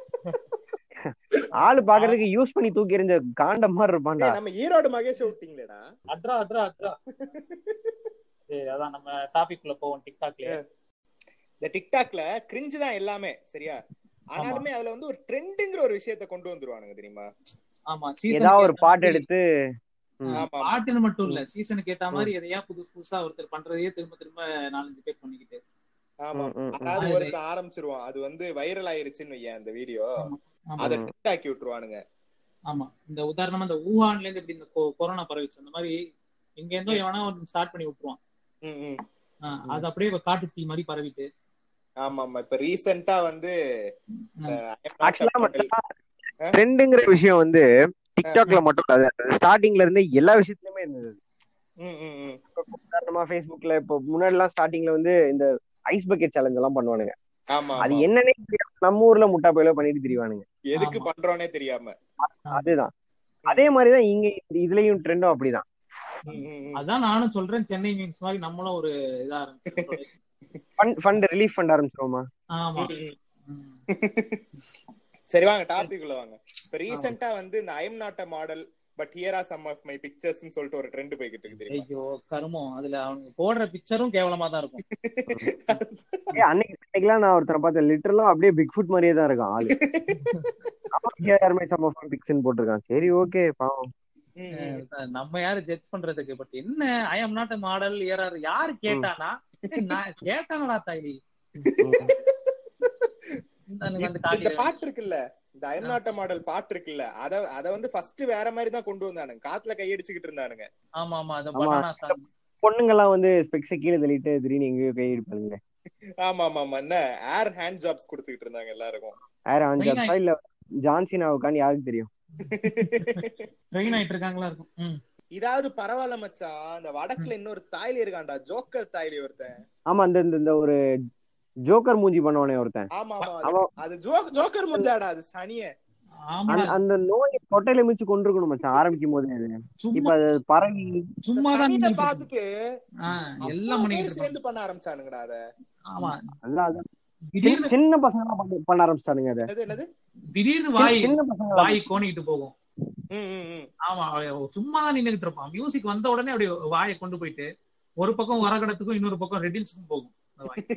ஆளு பாக்குறதுக்கு யூஸ் பண்ணி தூக்கி எறிஞ்ச காண்ட மாதிரி இருப்பான்டா ஏய், நம்ம ஈரோடு மகேஷ் விட்டீங்களேடா அட்ரா அட்ரா அட்ரா சரி அதான் நம்ம டாபிக் குள்ள போவோம் டிக்டாக்ல இந்த டிக்டாக்ல கிரிஞ்சு தான் எல்லாமே சரியா ஆனாலுமே அதுல வந்து ஒரு ட்ரெண்டுங்கிற ஒரு விஷயத்த கொண்டு வந்துருவானுங்க தெரியுமா ஆமா ஏதாவது ஒரு சீசன் பாட்டு எடுத்து ம். ஆமா ஆமா. பாட்டுன்னு மட்டும் இல்ல சீசனுக்கு ஏத்த மாதிரி எதையா புதுசு புதுசா ஒருத்தர் பண்றதையே திரும்ப திரும்ப நாலஞ்சு பேர் பண்ணிக்கிட்டு ஆமா ம், ம், ம். அதாவது ஒருத்தன் ஆரம்பிச்சிருவான் அது வந்து வைரல் ஆயிருச்சுன்னு வையேன் அந்த வீடியோ ஆமா. அத ஆமா. ட்ரெண்ட் ஆக்கி விட்டுருவானுங்க ஆமா இந்த உதாரணமா இந்த ஊஹான்ல இருந்து இப்படி இந்த கொ- கொரோனா பரவிச்சு அந்த மாதிரி எங்க இருந்தோ எவனா ஒரு ஸ்டார்ட் பண்ணி விட்டுருவான் ம், ம். ஆ, அது அப்படியே இப்ப காட்டு தீ மாதிரி பரவிட்டு ஆமா ஆமா இப்ப ரீசெண்டா வந்து ம். ஆக்சுவலா மச்சான் ட்ரெண்டுங்கிற விஷயம் வந்து டிக்டாக்ல மட்டும் இல்ல ஸ்டார்டிங்ல இருந்து எல்லா விஷயத்துலயுமே இருந்தது ம், ம், ம். உதாரணமா ஃபேஸ்புக்ல இப்போ முன்னாடி எல்லாம் ஸ்டார்டிங்ல வந்து இந்த ஐஸ் பக்கெட் சேலஞ்ச் எல்லாம் பண்ணுவானுங்க ஆமா அது ஆமா. என்னன்னே தெரியாம நம்ம ஊர்ல முட்டா பயில பண்ணிட்டு திரிவானுங்க எதுக்கு ஆமா. பண்றோனே தெரியாம அதுதான் அதே மாதிரிதான் இங்க இந்த இதுலயும் ட்ரெண்டும் அப்படிதான் ம், ம், ம். அதான் நானும் சொல்றேன் சென்னை மீன்ஸ் மாதிரி நம்மளும் ஒரு இதா ஆரம்பிச்சு ஃபண்ட் ஃபண்ட் ரிலீஃப் ஃபண்ட் ஆரம்பிச்சிருவோமா ஆமா ம், ம். ம். சரி வாங்க டாபிக் உள்ள வாங்க இப்ப ரீசெண்டா வந்து இந்த I'm not a model but here are some of my பிக்சர்ஸ்னு சொல்லிட்டு ஒரு ட்ரெண்ட் போய்கிட்டு இருக்கு தெரியுமா ஐயோ கருமம் அதுல அவங்க போடுற பிக்சரும் கேவலமா தான் இருக்கும் ஏய், அன்னைக்கு அன்னைக்கெல்லாம் நான் ஒருத்தனை பார்த்தேன் லிட்டரலா அப்படியே பிக் ஃபுட் மாதிரியே தான் இருக்கான் ஆளு யாருமே சம் ஆஃப் பிக்ஸ்ன்னு போட்டிருக்கான் சரி ஓகே பாவம் ம், ம். அஹ் நம்ம யாரு ஜட்ஜ் பண்றதுக்கு பட் என்ன ஐ அம் நாட் மாடல் ஏறாரு யாரு கேட்டானா ஏய், நான் கேட்டானடா தாயி இந்தானுங்க வந்து இந்த காட்டிடுறேன். பாட்டு இருக்குல்ல இந்த ஐம் நாட் அ மாடல் பாட்டு இருக்குல்ல அத அத வந்து ஃபர்ஸ்ட் வேற மாதிரி தான் கொண்டு வந்தானுங்க காத்துல கையடிச்சுக்கிட்டு இருந்தானுங்க ஆமா ஆமா அது ஆமா. பனானா சாங் பொண்ணுங்க எல்லாம் வந்து ஸ்பெக்ஸ கீழே தள்ளிட்டு திடீர்னு எங்கேயோ கை எடுப்பாங்க ஆமா ஆமா ஆமா என்ன ஏர் ஹேண்ட் ஜாப்ஸ் கொடுத்துக்கிட்டு இருந்தாங்க எல்லாருக்கும் வேற அஞ்சு Main இல்ல ஜான்சினாவுக்கான்னு யாருக்கு தெரியும் ட்ரெயின் ஆயிட்டு இருக்காங்களா இருக்கும் ம். இதாவது பரவாயில்ல மச்சான் இந்த வடக்குல இன்னொரு தாய்லி இருக்கான்டா ஜோக்கர் தாய்லி ஒருத்தன் ஆமா அந்த இந்த- இந்த ஒரு ஜோக்கர் மூஞ்சி பண்ணுவானே ஒருத்தன் ஆமா ஆமா அது- அவன் அது ஜோக் ஜோக்கர் முஞ்சாடா அது சனிய ஆமாடா அந்த- அந்த நோய் கொட்டையில மிச்சு கொண்டிருக்கணும் மச்சான் ஆரம்பிக்கும் போது அது இப்ப சும்மா அது பரவி சும்மா தான் சனிய பண்ணிட்டு பாத்துட்டு ஆ, எல்லாம் எல்லாம் பண்ணிட்டு பேர் இருப்பாங்க சேர்ந்து பண்ண ஆரம்பிச்சானுங்கடா அத ஆமா அதான் அதான். திடீர்னு சின்ன- சின்ன பசங்க எல்லாம் பண்ண- பண்ண ஆரம்பிச்சிட்டானுங்க அதை என்னது என்னது திடீர்னு வாய் சின்ன பசங்க வாய் கோணிக்கிட்டு போகும் ம், ம், ம். ஆமா அவன் சும்மா தான் நின்னுகிட்டு இருப்பான் மியூசிக் வந்த உடனே அப்படியே வாயை கொண்டு போயிட்டு ஒரு பக்கம் வரகடத்துக்கும் இன்னொரு பக்கம் ரெடில்ஸுக்கும் போகும் அந்த வாய்.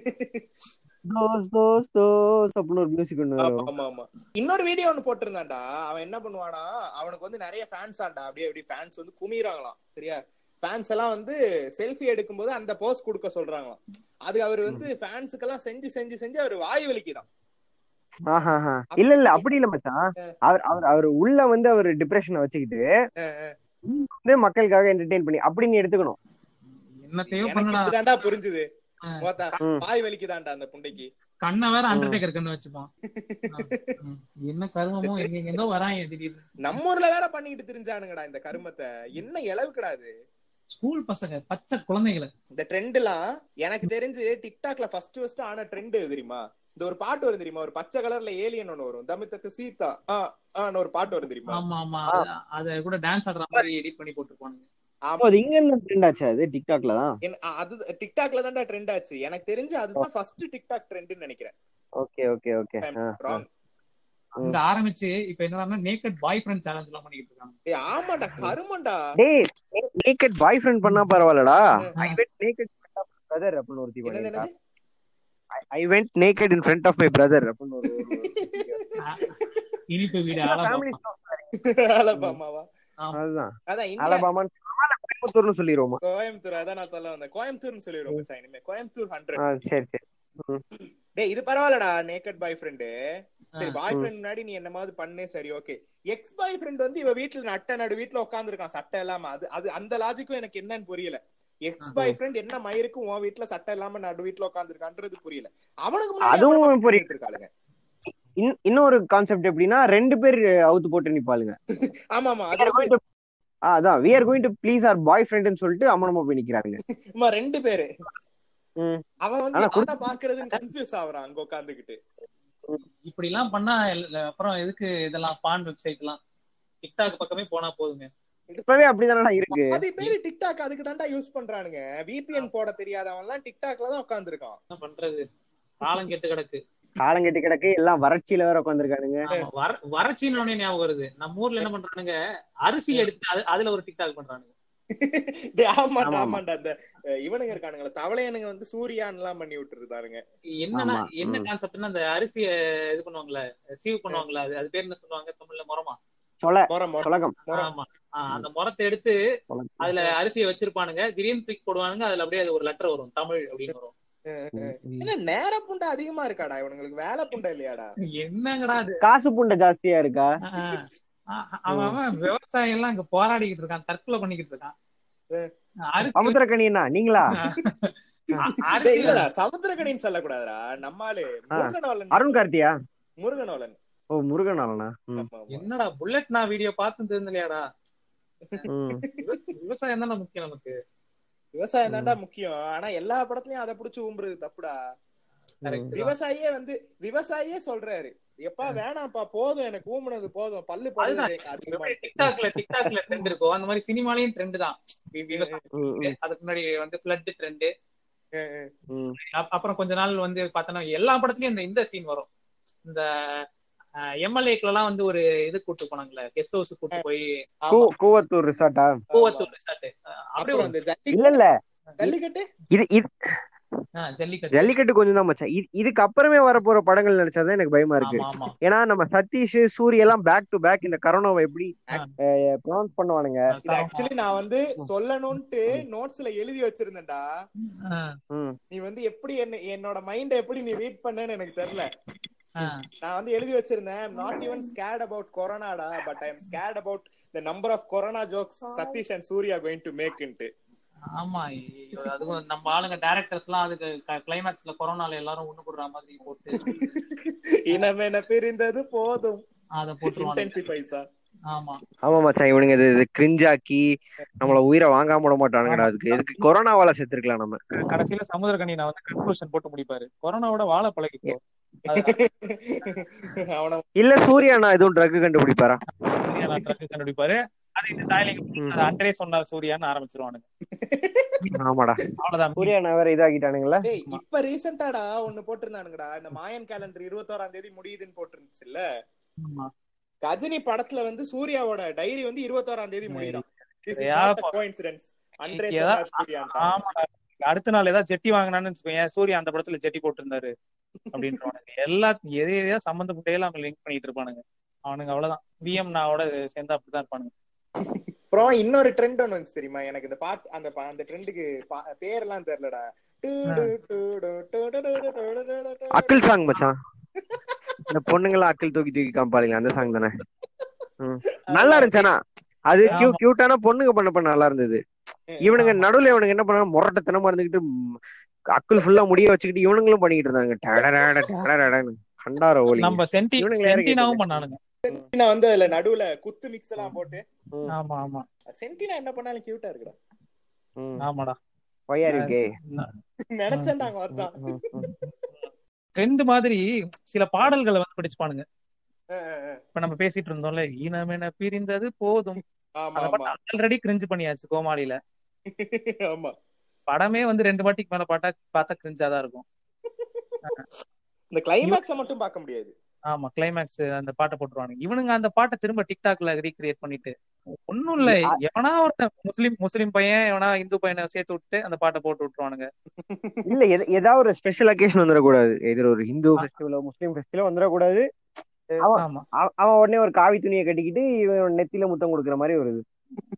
தோஸ் தோஸ் தோஸ் அப்படின்னு ஒரு மியூசிக் ஒண்ணு ஆமா, வரும் ஆமா, ஆமா. இன்னொரு வீடியோ ஒண்ணு போட்டிருந்தான்டா அவன் என்ன பண்ணுவானா அவனுக்கு வந்து நிறைய ஃபேன்ஸ் ஆண்டா அப்படியே அப்படி ஃபேன்ஸ் வந்து குமிறாங்களாம் சரியா ஃபேன்ஸ் எல்லாம் வந்து செல்ஃபி எடுக்கும்போது அந்த போஸ் கொடுக்க சொல்றாங்களாம் அது அவர் வந்து ஃபேன்ஸுக்கு எல்லாம் செஞ்சு செஞ்சு செஞ்சு அவர் வாய் வலிக்குதான் ஆஹா, ஆஹா. இல்ல இல்ல அப்படி இல்ல மச்சான் அவர் அவர் அவர் உள்ள வந்து அவர் டிப்ரெஷனை வச்சுக்கிட்டு வந்து மக்களுக்காக என்டர்டெயின் பண்ணி அப்படின்னு எடுத்துக்கணும் என்னத்தையோ எனக்கு பண்ணடா இப்பதான்டா புரிஞ்சுது ஆ. மொத்த ம். வாய் வலிக்குதான்டா அந்த புண்டைக்கு கண்ணை வேற அண்டர்டேக்கர் கண்ணு வச்சுப்பான் ஆ, ம். என்ன கருமமோ எங்க எங்கேருந்தோ வராங்க திடீர்னு நம்ம ஊர்ல வேற பண்ணிக்கிட்டு தெரிஞ்சானுங்கடா இந்த கருமத்தை என்ன இளவுக்குடாது ஸ்கூல் பசங்க பச்சை குழந்தைகளை இந்த ட்ரெண்ட் எல்லாம் எனக்கு தெரிஞ்சு டிக்டாக்ல ஃபர்ஸ்ட் ஃபர்ஸ்ட் ஆன ட்ரெண்ட் தெரியுமா இந்த ஒரு பாட்டு வரும் தெரியுமா ஒரு பச்சை கலர்ல ஏலியன் ஒண்ணு வரும் தமிழத்துக்கு சீதா ஆ ஆன்னு ஒரு பாட்டு வரும் தெரியுமா ஆமா ஆமா அத- அத கூட டான்ஸ் ஆடுற மாதிரி எடிட் பண்ணி போட்டுருப்பானுங்க ஆமா அது இங்க என்ன ட்ரெண்ட் ஆச்சு அது டிக்டாக்ல தான் என்- அ- அது டிக்டாக்ல தான்டா ட்ரெண்ட் ஆச்சு எனக்கு தெரிஞ்சு அதுதான் ஃபர்ஸ்ட் டிக்டாக் ட்ரெண்ட்னு நினைக்கிறேன் ஓகே ஓகே ஓகே Wrong. அங்க ஆரம்பிச்சு இப்ப என்னன்னா நேக்கட் பாய் ஃப்ரெண்ட் சேலஞ்ச் எல்லாம் பண்ணிட்டு இருக்காங்க ஏய் ஆமாடா கருமண்டா டேய் நேக்கட் பாய் ஃப்ரெண்ட் பண்ணா பரவாயில்லடா ஆ. ஐ வெண்ட் நேக்கட் பிரதர் அப்படின்னு ஒருத்தி என்னது பண்ணிருக்கா என்னது I went naked in front of my brother அப்படின்னு ஒரு ஒரு- ஒரு ஆ, இனிப்பு வீடு ஃபேமிலி அழகா அலபாமாவா அதுதான் அதான் இந்தியா அலபாமான்னு சொல்லாம கோயம்புத்தூர்னு சொல்லிடுவோமா கோயம்புத்தூர் அதான் நான் சொல்ல வந்தேன் கோயம்புத்தூர்னு சொல்லிடுவோம் மச்சான் இனிமே கோயம்புத்தூர் ஹண்ட்ரட் ஆ, சரி சரி டேய் இது பரவாயில்லடா நேக்கட் பாய் ஃப்ரெண்டு சரி ஆ. பாய் ஃப்ரெண்ட் முன்னாடி நீ என்னமாவது பண்ணே சரி ஓகே எக்ஸ் பாய் ஃப்ரெண்ட் வந்து இவ வீட்டுல நட்ட நடு வீட்டுல உட்காந்துருக்கான் சட்டை இல்லாம அது அது அந்த லாஜிக்கும் எனக்கு என்னன்னு புரியல எக்ஸ் பாய் ஃப்ரெண்ட் என்ன மயிருக்கும் உன் வீட்டுல சட்டை இல்லாம நடு வீட்டுல உட்காந்துருக்கான்றது புரியல அவனுக்கு முன்னாடி அதுவும் அவனை புரியல. பண்ணிட்டு இருக்காளுங்க இன்- இன்னொரு கான்செப்ட் எப்படின்னா ரெண்டு பேர் அவுத்து போட்டு நிப்பாளுங்க ஆமா ஆமா We அது are going to- ஆ, அதான் we are going to please our boy ஃப்ரெண்ட்னு சொல்லிட்டு அம்மனமா போய் நிக்கிறாங்க ஆமா ரெண்டு பேரு ம். அவன் வந்து ஆனா யாரை பாக்குறதுன்னு கன்ஃபியூஸ் ஆகுறான் அங்க உட்காந்துக்கிட்டு இப்படி எல்லாம் பண்ணா எல்- அப்புறம் எதுக்கு இதெல்லாம் பான் வெப்சைட் எல்லாம் டிக்டாக் பக்கமே போனா போதுங்க இப்பவே அப்படிதானடா இருக்கு பாதி பேரு டிக்டாக் அதுக்கு தான்டா யூஸ் பண்றானுங்க விபிஎன் போட தெரியாதவன் எல்லாம் டிக்டாக்ல தான் உட்காந்துருக்கான் என்ன பண்றது காலம் கெட்டு கிடக்கு காலங்கட்டி கிடக்கு எல்லாம் வறட்சியில வேற உட்காந்துருக்கானுங்க ஆமா, வர- வறட்சின்னு உடனே ஞாபகம் வருது நம்ம ஊர்ல என்ன பண்றானுங்க அரிசி எடுத்து அது- அதுல ஒரு டிக்டாக் பண்றானுங்க டேய், ஆமாண்டா ஆமா, ஆமா. ஆமாண்டா அந்த அஹ், இவனுங்க இருக்கானுங்களா தவளையனுங்க வந்து சூர்யான் எல்லாம் பண்ணி விட்டுருந்தானுங்க என்னன்னா ஆமா, என்ன ம். கான்செப்ட்னா அந்த அரிசிய இது பண்ணுவாங்கல்ல சீவ் பண்ணுவாங்கல்ல அது அது பேர் என்ன சொல்லுவாங்க தமிழ்ல முறமா சொல மொர மொர சொலகம் முறம். ஆமா ஆ, அந்த முறத்தை எடுத்து சொலகம். அதுல அரிசியை வச்சிருப்பானுங்க திடீர்னு தூக்கி போடுவானுங்க அதுல அப்படியே அது ஒரு லெட்டர் வரும் தமிழ் அப்படின்னு வரும் என்ன நேர புண்டை அதிகமா இருக்காடா இவனுங்களுக்கு வேலை புண்டை இல்லையாடா என்னங்கடா அது காசு புண்டை ஜாஸ்தியா இருக்கா ஆ, ஆ, அவன் அவன் விவசாயம் எல்லாம் இங்க போராடிக்கிட்டு இருக்கான் தற்கொலை பண்ணிக்கிட்டு இருக்கான் அரிசி சமுத்திரக்கணியனா நீங்களா அ- டேய், அரிசி இல்லடா சமுத்திரக்கணின்னு சொல்லக்கூடாதுடா நம்மாலு முருகனோலன் அருண் கார்த்தியா முருகனோலன் ஓ முருகனாலனா ம், ஆமா, ஆமா. என்னடா புல்லட் நான் வீடியோ பார்த்து தெரிஞ்சலையாடா ம். விவசாயம் தானே முக்கியம் நமக்கு விவசாயம் தான்டா முக்கியம் ஆனா எல்லா படத்துலயும் அதை புடிச்சு ஊம்புறது தப்புடா Correct தான். விவசாயியே வந்து விவசாயியே சொல்றாரு எப்பா வேணாம்ப்பா போதும் எனக்கு ஊம்புனது போதும் பல்லு பல்லு அதுதான். அதிகமா எப்படி டிக்டாக்ல டிக்டாக்ல ட்ரெண்ட் இருக்கோ அந்த மாதிரி சினிமாலயும் ட்ரெண்ட் தான் வி- விவசாயம் ம், ம், அதுக்கு முன்னாடி வந்து பிளட் ட்ரெண்ட் ம். அப்புறம் கொஞ்ச நாள் வந்து பார்த்தோன்னா எல்லா படத்துலயும் இந்த இந்த சீன் வரும் இந்த எம்எல்ஏக்கள் எல்லாம் வந்து ஒரு இது கூட்டு போனாங்கல்ல கெஸ்ட் ஹவுஸ் கூட்டு போய் கூ- கூவத்தூர் ரிசார்ட்டா கோவத்தூர் ரிசார்ட் அப்படியே அப்புறம் ஒரு அந்த ஜல்லி இல்ல இல்ல ஜல்லிக்கட்டு இது இது ஆ, ஜல்லிக்கட்டு ஜல்லிக்கட்டு கொஞ்சம் தான் மச்சான் இது இதுக்கு அப்புறமே வரப்போற படங்கள் நினைச்சாதான் எனக்கு பயமா இருக்கு ஆமா ஆமா ஏன்னா நம்ம சதீஷ் சூரிய எல்லாம் பேக் டு பேக் இந்த கரோனாவை எப்படி ஆ. ப்ரொனவுன்ஸ் பண்ணுவானுங்க இது ஆக்சுவலி நான் வந்து சொல்லணும்ட்டு நோட்ஸ்ல எழுதி வச்சிருந்தேன்டா ஆ, ம். நீ வந்து எப்படி என்ன என்னோட மைண்ட எப்படி நீ ரீட் பண்ணேன்னு எனக்கு தெரியல ஆ. நான் வந்து எழுதி வச்சிருந்தேன் நாட் ஈவன் ஸ்கேட் அபவுட் கொரோனாடா but I am scared about the number of corona jokes Sathish and Surya going to மேக்ன்ட்டு ஆமா ஐயோ, அதுவும் நம்ம ஆளுங்க டைரக்டர்ஸ் எல்லாம் அதுக்கு கிளைமேக்ஸ்ல கொரோனால எல்லாரும் ஒண்ணு போடுற மாதிரி போட்டு இனமென பிரிந்தது போதும் அதை போட்டுருவாங்க இன்டென்சிஃபைஸா ஆமா ஆமா மச்சான் இவனுங்க இது இது கிரிஞ்சாக்கி நம்மள உயிரை வாங்காம விட மாட்டானுங்கடா அதுக்கு எதுக்கு கொரோனாவால செத்துருக்கலாம் நம்ம கடைசியில சமுத்திரகனி நான் வந்து கன்க்ளூஷன் போட்டு முடிப்பாரு கொரோனாவோட வாழ பழகிக்கோ அவன இல்ல சூர்யா நான் எதுவும் ட்ரக் கண்டுபிடிப்பாரா கண்டுபிடிப்பாரு அது இந்த தாய்லிங் ம். அன்றே சொன்னார் சூர்யான்னு ஆரம்பிச்சிருவானுங்க ஆமாடா அவ்வளவுதான் சூர்யா நான் வேற இதாகிட்டானுங்களா டேய் இப்ப ரீசெண்டாடா ஒண்ணு போட்டிருந்தானுங்கடா இந்த மாயன் கேலண்டர் இருபத்தோராம் தேதி முடியுதுன்னு போட்டிருந்துச்சுல்ல ஆமா. கஜினி படத்துல வந்து சூர்யாவோட டைரி வந்து இருபத்தோராம் தேதி முடியுதாம் This is சரியா not a போ- coincidence. அன்றே ஏதா- சொன்னார் சூர்யான்டா. ஆமாடா. அடுத்த நாள் ஏதாவது ஜெட்டி வாங்கினான்னு வச்சுக்கோங்க சூர்யா அந்த படத்துல ஜெட்டி போட்டிருந்தாரு அப்படின்றவானுங்க எல்லா எதை எதையா சம்பந்தப்பட்டையில அவங்க லிங்க் பண்ணிட்டு இருப்பானுங்க அவனுங்க அவ்வளவுதான் விஎம் நாவோட சேர்ந்து அப்படிதான் இருப்பானுங்க அப்புறம் இன்னொரு ட்ரெண்ட் ஒண்ணு வந்துச்சு தெரியுமா எனக்கு இந்த பாட்டு அந்த பா- அந்த ட்ரெண்டுக்கு பேரெல்லாம் தெரியலடா அக்கிள் சாங் மச்சான் இந்த பொண்ணுங்களாம் அக்கிள் தூக்கி தூக்கி காமிப்பாளுங்க அந்த சாங் தானே ம். நல்லா இருந்துச்சானா அது கியூ ஆமா. கியூட்டான பொண்ணுங்க பண்ண பண்ண நல்லா இருந்தது இவனுங்க நடுவுல இவனுங்க என்ன பண்ணாங்க முரட்டத்தனமா இருந்துகிட்டு ம், அக்குள் ஃபுல்லா முடிய வச்சுக்கிட்டு இவனுங்களும் பண்ணிக்கிட்டு இருந்தாங்க டடடட டடடடன்னு. கண்டார ஓலி நம்ம சென்டி இவனுங்க யாரு சென்டினாவும் கேட்டது? பண்ணானுங்க சென்டினா வந்து அதுல நடுவுல குத்து மிக்ஸ் எல்லாம் போட்டு ஆமா ஆமா சென்டினா என்ன பண்ணாலும் கியூட்டா இருக்குடா ஆமாடா ஒய்யார் கே நினைச்சேன்டாங்க அதான் ட்ரெண்ட் மாதிரி சில பாடல்களை வந்து படிச்சுப்பானுங்க அஹ் அஹ் அஹ். இப்ப நம்ம பேசிட்டு இருந்தோம்ல இனமென பிரிந்தது போதும் ஆமா அந்த ஆமா பாட்டு ஆல்ரெடி கிரிஞ்சு பண்ணியாச்சு கோமாளியில ஆமா படமே வந்து ரெண்டு வாட்டிக்கு மேல பாட்டா பார்த்தா கிரிஞ்சாதான் இருக்கும் இந்த கிளைமேக்ஸ மட்டும் பார்க்க முடியாது ஆமா கிளைமேக்ஸ் அந்த பாட்டை போட்டுருவானுங்க இவனுங்க அந்த பாட்டை திரும்ப டிக்டாக்ல ரீக்ரியேட் பண்ணிட்டு ஒண்ணும் இல்ல எவனா ஒருத்தன் முஸ்லிம் முஸ்லிம் பையன் எவனா இந்து பையனை சேர்த்து விட்டு அந்த பாட்டை போட்டு விட்டுருவானுங்க இல்ல எத- ஏதாவது ஒரு ஸ்பெஷல் அக்கேஷன் வந்துடக்கூடாது எதிர ஒரு ஹிந்து ஃபெஸ்டிவலோ முஸ்லீம் ஃபெஸ்டிவலோ வந்துடக்கூடாது அவன் ஆமா அவ- அவன் உடனே ஒரு காவி துணியை கட்டிக்கிட்டு இவன் நெத்தியில முத்தம் கொடுக்குற மாதிரி ஒரு இது.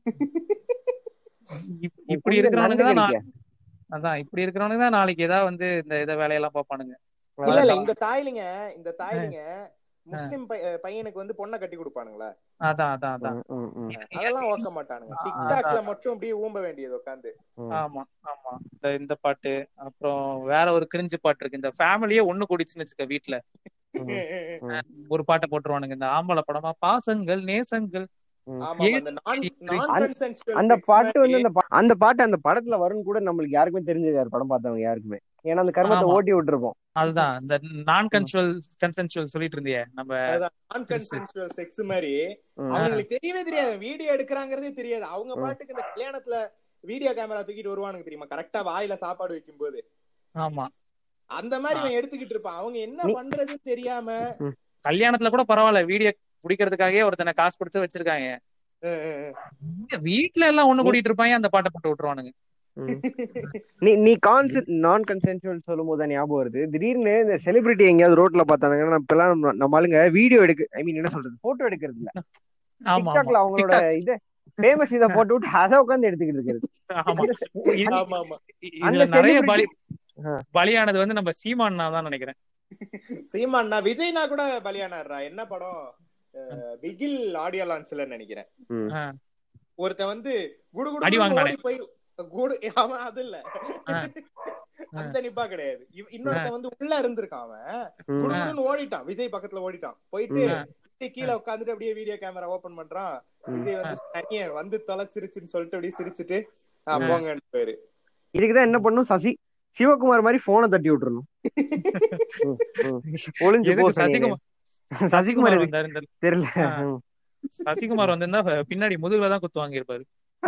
இப்- இப்படி கொஞ்சம் இருக்கிறவனுங்க தான் நன்றி நா- அதான் இப்படி இருக்கிறவனுங்க தான் நாளைக்கு ஏதாவது வந்து இந்த இத வேலையெல்லாம் பாப்பானுங்க இல்ல இல்ல இந்த தாய்லிங்க இந்த தாய்லிங்க முஸ்லிம் பை- அஹ் பையனுக்கு வந்து பொண்ணை கட்டி கொடுப்பானுங்களா அதான் அதான் அதான் ம், ம், ம். அதெல்லாம் ஓக்க மாட்டானுங்க ஆ, டிக்டாக்ல மட்டும் அப்படியே ஊம்ப வேண்டியது உட்காந்து ஆமா ஆமா இந்த இந்த பாட்டு அப்புறம் வேற ஒரு கிரிஞ்சு பாட்டு இருக்கு இந்த ஃபேமிலியே ஒண்ணு கூடிச்சுன்னு வச்சுக்க வீட்டுல ஒரு பாட்டை போட்டுருவானுங்க இந்த ஆம்பளை படமா பாசங்கள் நேசங்கள் ஆமா அந்த நான் நான் consensual அந்த sex பாட்டு வந்து மாதிரி அந்த பா- அந்த பாட்டு அந்த படத்துல வரும்னு கூட நம்மளுக்கு யாருக்குமே தெரிஞ்சது யார் படம் பார்த்தவங்க யாருக்குமே ஏன்னா அந்த கர்மத்தை ஆமா. ஓட்டி விட்டுருப்போம் அதுதான் இந்த நான் கன்சுவல் கன்சென்சுவல் சொல்லிட்டு இருந்தியே நம்ம அதான் நான் consensual sex மாதிரி ம். அவங்களுக்கு தெரியவே தெரியாது வீடியோ எடுக்கிறாங்கறதே தெரியாது அவங்க ம். பாட்டுக்கு இந்த கல்யாணத்துல வீடியோ கேமரா தூக்கிட்டு வருவானுங்க தெரியுமா கரெக்டா வாயில சாப்பாடு வைக்கும் போது ஆமா அந்த மாதிரி இவன் எடுத்துக்கிட்டு இருப்பான் அவங்க என்ன நீ- பண்றதுன்னு தெரியாம கல்யாணத்துல கூட பரவாயில்ல வீடியோ பிடிக்கிறதுக்காகவே ஒருத்தனை காசு கொடுத்து வச்சிருக்காங்க அஹ் அஹ் அஹ். இங்க வீட்ல எல்லாம் ஒண்ணு கூட்டிட்டு இருப்பாங்க அந்த பாட்டை போட்டு விட்டுருவானுங்க நீ நீ கான்செப்ட் நான் கன்சென்சுவல் சொல்லும் போது தான் ஞாபகம் வருது திடீர்னு இந்த செலிபிரிட்டி எங்கேயாவது ரோட்ல பார்த்தாங்கன்னா நம்ம இப்பெல்லாம் நம்ம- நம்ம ஆளுங்க வீடியோ எடுக்க ஐ மீன் என்ன சொல்றது போட்டோ எடுக்கிறது இல்ல ஆமா டிக்டாக்ல ஆமா அவங்களோட இது ஃபேமஸ் இதை போட்டு விட்டு அதை உட்காந்து எடுத்துக்கிட்டு இருக்கிறது ஆமா இது- ஆமா ஆமா இதுல அந்த நிறைய celebrity- பலி ஆ. பலியானது வந்து நம்ம சீமான்னா தான் நினைக்கிறேன் சீமான்னா விஜய்னா கூட பலியானாடுறா என்ன படம் அஹ், பிகில் ஆடியோ லான்ச்ல நினைக்கிறேன் ம். ஆ, ஒருத்தன் வந்து குடு அடி குடு வாங்கினானே. ஓடி போய் குடு அவன் அது இல்ல ஆ. அந்த நிப்பா கிடையாது இவ- இன்னொருத்தன் வந்து உள்ள இருந்திருக்கான் அவன் ம். குடு குடுன்னு ஓடிட்டான் விஜய் பக்கத்துல ஓடிட்டான் போயிட்டு ஆ. விஜய் கீழே உட்காந்துட்டு அப்படியே வீடியோ கேமரா ஓபன் பண்றான் விஜய் வந்து தனிய வந்து தொலைச்சிருச்சுன்னு சொல்லிட்டு அப்படியே சிரிச்சுட்டு ஆ, ஆ. போங்கன்னு போயிரு இதுக்குதான் என்ன பண்ணும் சசி சிவகுமார் மாதிரி போனை தட்டி விட்டுறணும் ம், ம். ஒளிஞ்சு போ எதுக்கு சனியனே. சசிகுமார் சசிகுமார் சசிகுமார் எதுக்கு வந்தாரு இந்த தெரியல ஆ. ம். சசிகுமார் வந்திருந்தா பின்னாடி முதுகுல தான் குத்து வாங்கியிருப்பாரு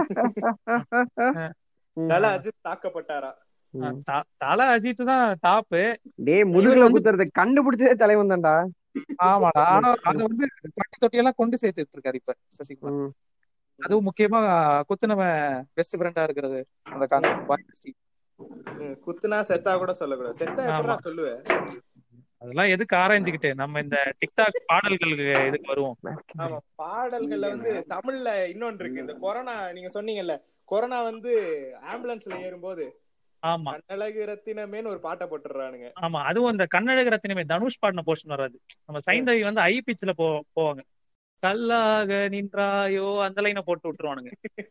தல அஜித் தாக்கப்பட்டாரா ஆ, த- தல அஜித் தான் டாப்பு டேய் முதுகுல இவர் வந்து- குத்துறத கண்டுபிடிச்சதே தலைவன் தான்டா ஆமாடா ஆனா அது வந்து பட்டி தொட்டியெல்லாம் கொண்டு சேர்த்துட்டு இருக்காரு இப்ப சசிகுமார் ம். அதுவும் முக்கியமா குத்துனவன் பெஸ்ட் ஃப்ரெண்டா இருக்கிறது அந்த கான்செப்ட் ம், குத்துனா செத்தா கூட சொல்லக்கூடாது செத்தா எப்படா ஆமா. சொல்லுவேன் அதெல்லாம் எதுக்கு ஆராய்ஞ்சுக்கிட்டு நம்ம இந்த டிக்டாக் பாடல்களுக்கு இதுக்கு வருவோம் ஆமா பாடல்கள்ல வந்து தமிழ்ல இன்னொன்று இருக்கு இந்த கொரோனா நீங்க சொன்னீங்கல்ல கொரோனா வந்து ஆம்புலன்ஸ்ல ஏறும்போது ஆமா கண்ணழகு ரத்தினமேன்னு ஒரு பாட்டை போட்டுறானுங்க ஆமா அதுவும் இந்த கண்ணழகு ரத்தினமே தனுஷ் பாடின போர்ஷன் வராது நம்ம சைந்தவி வந்து ஐ பிச்சில் போ போவாங்க கல்லாக நின்றாயோ அந்த லைனை போட்டு விட்டுருவானுங்க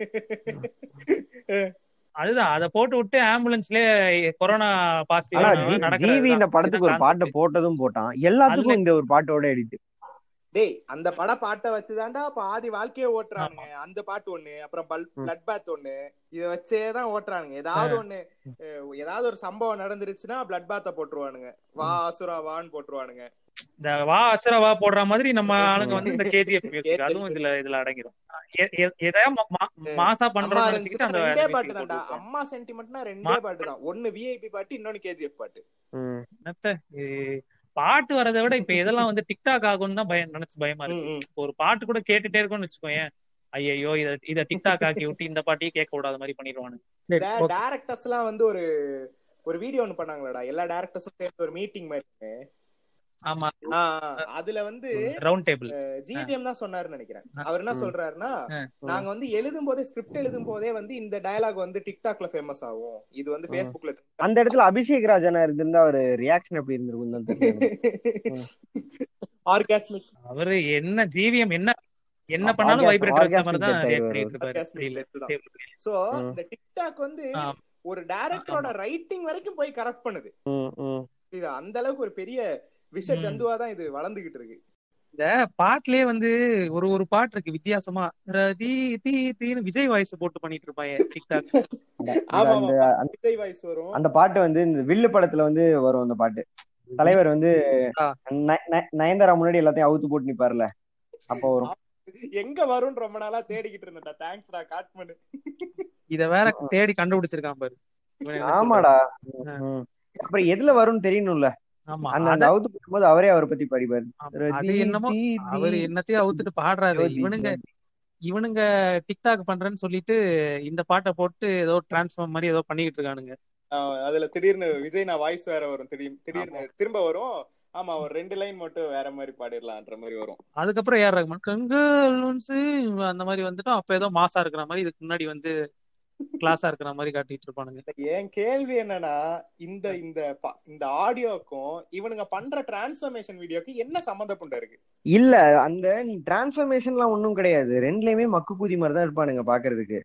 அதுதான் அதை போட்டு விட்டு ஆம்புலன்ஸ்லயே கொரோனா ஆனா பாசிட்டிவ் ஜி- ஜிவி இந்த படத்துக்கு ஒரு பாட்டை போட்டதும் போட்டான் எல்லாத்துக்கும் இந்த ஒரு பாட்டோட எடிட் டேய் அந்த பட பாட்டை வச்சுதான்டா பாதி வாழ்க்கைய ஓட்டுறானுங்க அந்த பாட்டு ஒண்ணு அப்புறம் பல் ம். பிளட் பேத் ஒண்ணு இத வச்சேதான் ஓட்டுறானுங்க ஏதாவது ஒண்ணு அஹ், ஏதாவது ஒரு சம்பவம் நடந்துருச்சுன்னா பிளட் பேத்த போட்டுருவானுங்க வா அசுரா வான்னு போட்டுருவானுங்க இந்த வா அசுர வா போடுற மாதிரி நம்ம ஆளுங்க வந்து இந்த கேஜிஎஃப் மியூசிக் அதுவும் இதுல இதுல அடங்கிடும் எ- எ- எதையா மா- மா- மாசா அம்மா பண்றோம்னு இருந்துச்சுன்னா நினைச்சுக்கிட்டு அந்த ரெண்டே music பாட்டு போட்டு தான்டா விட்டுருவாங்க. அம்மா சென்டிமெண்ட்னா ரெண்டே பாட்டு தான் ஒண்ணு விஐபி பாட்டு இன்னொன்னு கேஜிஎஃப் பாட்டு என்னத்த, இது பாட்டு வரதை விட இப்ப இதெல்லாம் வந்து டிக்டாக் ஆகும்னு தான் பயம் நினைச்சு பயமா இருக்கு ம், ம். ஒரு பாட்டு கூட கேட்டுட்டே இருக்கும்னு வச்சுக்கோயேன் ஐயோ இத இத டிக்டாக் ஆக்கி விட்டு இந்த பாட்டையே கேட்க விடாத மாதிரி பண்ணிடுவானுங்க டேரக்டர்ஸ் எல்லாம் வந்து ஒரு ஒரு வீடியோ ஒண்ணு பண்ணாங்களடா எல்லா டேரக்டர்ஸும் சேர்ந்து ஒரு மீட்டிங் மாதிரி ஆமா ஆ, அதுல வந்து ரவுண்ட் டேபிள் ஜிடிஎம் தான் சொன்னாருன்னு நினைக்கிறேன் அவர் என்ன ம். சொல்றாருன்னா ஆ. நாங்க வந்து எழுதும் போதே ஸ்கிரிப்ட் எழுதும் போதே வந்து இந்த டயலாக் வந்து டிக்டாக்ல ஃபேமஸ் ஆகும் இது வந்து ம். ஃபேஸ்புக்ல அந்த இடத்துல அபிஷேக் ராஜனா இருந்திருந்தா ஒரு ரியாக்ஷன் எப்படி இருந்திருக்கும் தான் தெரியல ஆர்காஸ்மிக் அவரு என்ன ஜிவிஎம் என்ன என்ன ஆ, பண்ணாலும் orgasm- வைப்ரேட்டர் வச்ச மாதிரி தான் orgasmic react death பண்ணிட்டு இருப்பாரு Orgasmic இல்ல, death தான். table. சோ ம். இந்த டிக்டாக் வந்து ஆ. ஒரு டைரக்டரோட ரைட்டிங் வரைக்கும் போய் கரெக்ட் பண்ணுது ம், ம். இது அந்த அளவுக்கு ஒரு பெரிய விஷ ம். ஜந்துவா தான் இது வளர்ந்துகிட்டு இருக்கு இந்த பாட்டுலயே வந்து ஒரு ஒரு பாட்டு இருக்கு வித்தியாசமா ரதி தீ தீன்னு விஜய் வாய்ஸ் போட்டு பண்ணிட்டு இருப்பாங்க டிக்டாக் அந்த- ஆமா அந்த- ஆமா அந்த- விஜய் வாய்ஸ் வரும் அந்த பாட்டு வந்து இந்த வில்லு படத்துல வந்து வரும் அந்த பாட்டு தலைவர் வந்து ஆ. நய- நய- நயன்தாரா முன்னாடி எல்லாத்தையும் அவுத்து போட்டு நிப்பாருல அப்போ வரும் எங்க வரும்னு ரொம்ப நாளா தேடிக்கிட்டு இருந்தேன்டா தேங்க்ஸ்டா காட்மனு இத வேற தேடி கண்டுபிடிச்சிருக்கான் பாரு இவன் என்ன சொல்றான்? ஆமாடா ஆ. ம். அப்புறம் எதுல வரும்னு தெரியணும்ல ஆமா அந்த அத- அந்த அவுத்து போடும்போது அவரே அவரை பத்தி படிப்பாரு ஆமா. அது என்னமோ அவரு என்னத்தையும் அவுத்துட்டு பாடுறாரு ஜோதி, இவனுங்க ஜோதி. இவனுங்க டிக்டாக் பண்றேன்னு சொல்லிட்டு இந்த பாட்டை போட்டு ஏதோ டிரான்ஸ்ஃபார்ம் மாதிரி ஏதோ பண்ணிக்கிட்டு இருக்கானுங்க ஆஹ் அதுல திடீர்னு விஜய் நான் வாய்ஸ் வேற வரும் திடீர்னு திடீர்னு திரும்ப வரும் ஆமா ஒரு ரெண்டு லைன் மட்டும் வேற மாதிரி பாடிடலான்ற மாதிரி வரும் அதுக்கப்புறம் ஏஆர் ரஹ்மான் கங்கல்ஸ் அந்த மாதிரி வந்துட்டோம் அப்ப ஏதோ மாசா இருக்கிற மாதிரி இதுக்கு முன்னாடி வந்து கிளாஸா இருக்கிற மாதிரி காட்டிட்டு இருப்பானுங்க என் கேள்வி என்னன்னா இந்த இந்த ப- இந்த ஆடியோக்கும் இவனுங்க பண்ற டிரான்ஸ்ஃபர்மேஷன் வீடியோக்கு என்ன சம்மந்தப்பட்ட இருக்கு இல்ல அந்த நீ டிரான்ஸ்பர்மேஷன்லாம் ஒண்ணும் கிடையாது ரெண்டுலயுமே மக்கு கூதி மாதிரி தான் இருப்பானுங்க பாக்குறதுக்கு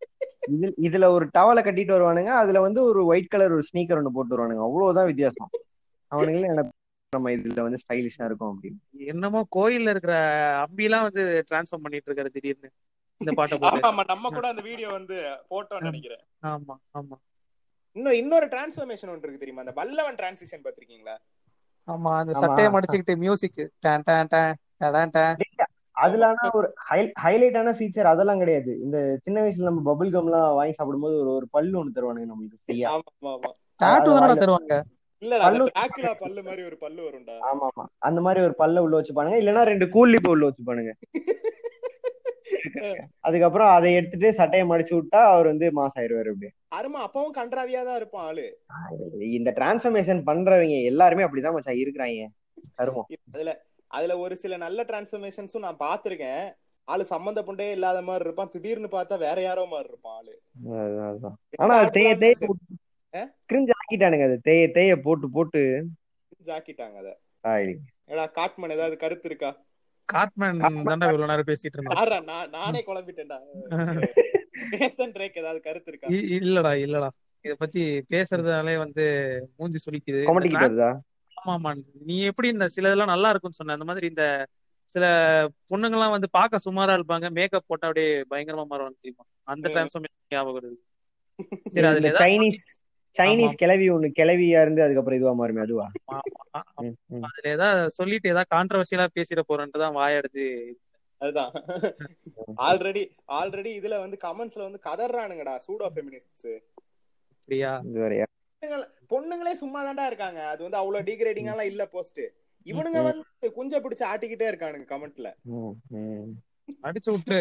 இது இதுல ஒரு டவலை கட்டிட்டு வருவானுங்க அதுல வந்து ஒரு ஒயிட் கலர் ஒரு ஸ்னீக்கர் ஒண்ணு போட்டு வருவானுங்க அவ்வளவுதான் வித்தியாசம் அவனுங்களே என்ன நம்ம இதுல வந்து ஸ்டைலிஷா இருக்கும் அப்படின்னு என்னமோ கோயில்ல இருக்கிற அம்பிலாம் வந்து டிரான்ஸ்ஃபார்ம் பண்ணிட்டு இருக்காரு திடீர்னு இந்த பாட்டை போட்டு ஆமா ஆமா நம்ம கூட அந்த வீடியோ வந்து போட்டோம்னு நினைக்கிறேன் ஆமா ஆமா இன்னும் இன்னொரு டிரான்ஸ்ஃபர்மேஷன் ஒன்று இருக்கு தெரியுமா அந்த வல்லவன் டிரான்சிஷன் பாத்திருக்கீங்களா ஆமா அந்த ஆமா. சட்டையை மடிச்சுக்கிட்டு மியூசிக் டேன் டேன் டேன் டேன் டேன் அதுல ஆனா ஒரு ஹைலைட்டான ஃபீச்சர் அதெல்லாம் கிடையாது இந்த சின்ன வயசுல நம்ம பபிள் கம் எல்லாம் வாங்கி சாப்பிடும்போது ஒரு ஒரு பல்லு ஒண்ணு தருவானுங்க நம்மளுக்கு ஃப்ரீயா ஆமா ஆமா ஆமா டாட்டூ அது தானடா வாயில- தருவாங்க இல்லடா அந்த பல்லு- டிராக்குலா பல்லு மாதிரி ஒரு பல்லு வரும்டா ஆமா ஆமா அந்த மாதிரி ஒரு பல்ல உள்ள வச்சுப்பானுங்க இல்லைன்னா ரெண்டு கூலிப்ப உள்ள வச்சுப்பானுங்க அதுக்கப்புறம் அதை எடுத்துட்டு சட்டையை மடிச்சு விட்டா அவர் வந்து மாஸ் ஆயிருவாரு அப்படி அருமா அப்பவும் கன்றாவியா தான் இருப்பான் ஆளு இந்த டிரான்ஸ்ஃபர்மேஷன் பண்றவங்க எல்லாருமே அப்படிதான் மச்சான் இருக்கிறாங்க கருமம் அதுல அதுல ஒரு சில நல்ல டிரான்ஸ்ஃபர்மேஷன்ஸும் நான் பாத்திருக்கேன் ஆளு சம்மந்தப்பட்டே இல்லாத மாதிரி இருப்பான் திடீர்னு பார்த்தா வேற யாரோ மாதிரி இருப்பான் ஆளு அதுதான், அதுதான். ஆனா அது தேய தேய ஆ? கிரிஞ்சு ஆக்கிட்டானுங்க அது தேய தேய போட்டு போட்டு ஜாக்கிட்டாங்க அத ஆயிடுச்சு. ஏடா காட்மன் ஏதாவது கருத்து இருக்கா காட்மேன் தாண்டா இவ்வளவு நேரம் பேசிட்டு இருந்தான் யாரா நான் நானே குழம்பிட்டேன்டா நேத்தன் ரேக் ஏதாவது கருத்து இருக்கா இ- இல்லடா இல்லடா இத பத்தி பேசுறதுனாலே வந்து மூஞ்சி சுளிக்குது இந்த கொமட்டிக்கிட்டு வருதா ஆமா ஆமா நீ எப்படி இந்த சில இதெல்லாம் நல்லா இருக்கும்னு சொன்ன அந்த மாதிரி இந்த சில பொண்ணுங்கெல்லாம் வந்து பார்க்க சுமாரா இருப்பாங்க மேக்கப் போட்டா அப்படியே பயங்கரமா மாறுவாங்க தெரியுமா அந்த ம். டிரான்ஸ்ஃபர்மேஷன் ஞாபகம் வருது சரி அதுல இந்த ஏதாவது சைனீஸ் சைனீஸ் கிளவி ஒண்ணு கிளவியா இருந்து அதுக்கப்புறம் இதுவா மாறுமே அதுவா ஆமா, ஆமா. ம், ம். அதுல ஏதாவது சொல்லிட்டு ஏதாவது கான்ட்ரவர்சியலா பேசிட போறேன்ட்டு தான் வாயடிச்சு அதுதான் ஆல்ரெடி ஆல்ரெடி இதுல வந்து கமெண்ட்ஸ்ல வந்து கதறானுங்கடா சூடோ ஃபெமினிஸ்ட்ஸ் அப்படியா இது வரையா பொண்ணுங்களே சும்மா தான்டா இருக்காங்க அது வந்து அவ்வளவு டீக்ரேடிங் எல்லாம் இல்ல போஸ்ட் இவனுங்க வந்து குஞ்ச பிடிச்சு ஆட்டிக்கிட்டே இருக்கானுங்க கமெண்ட்ல ம், ம். அடிச்சு விட்டு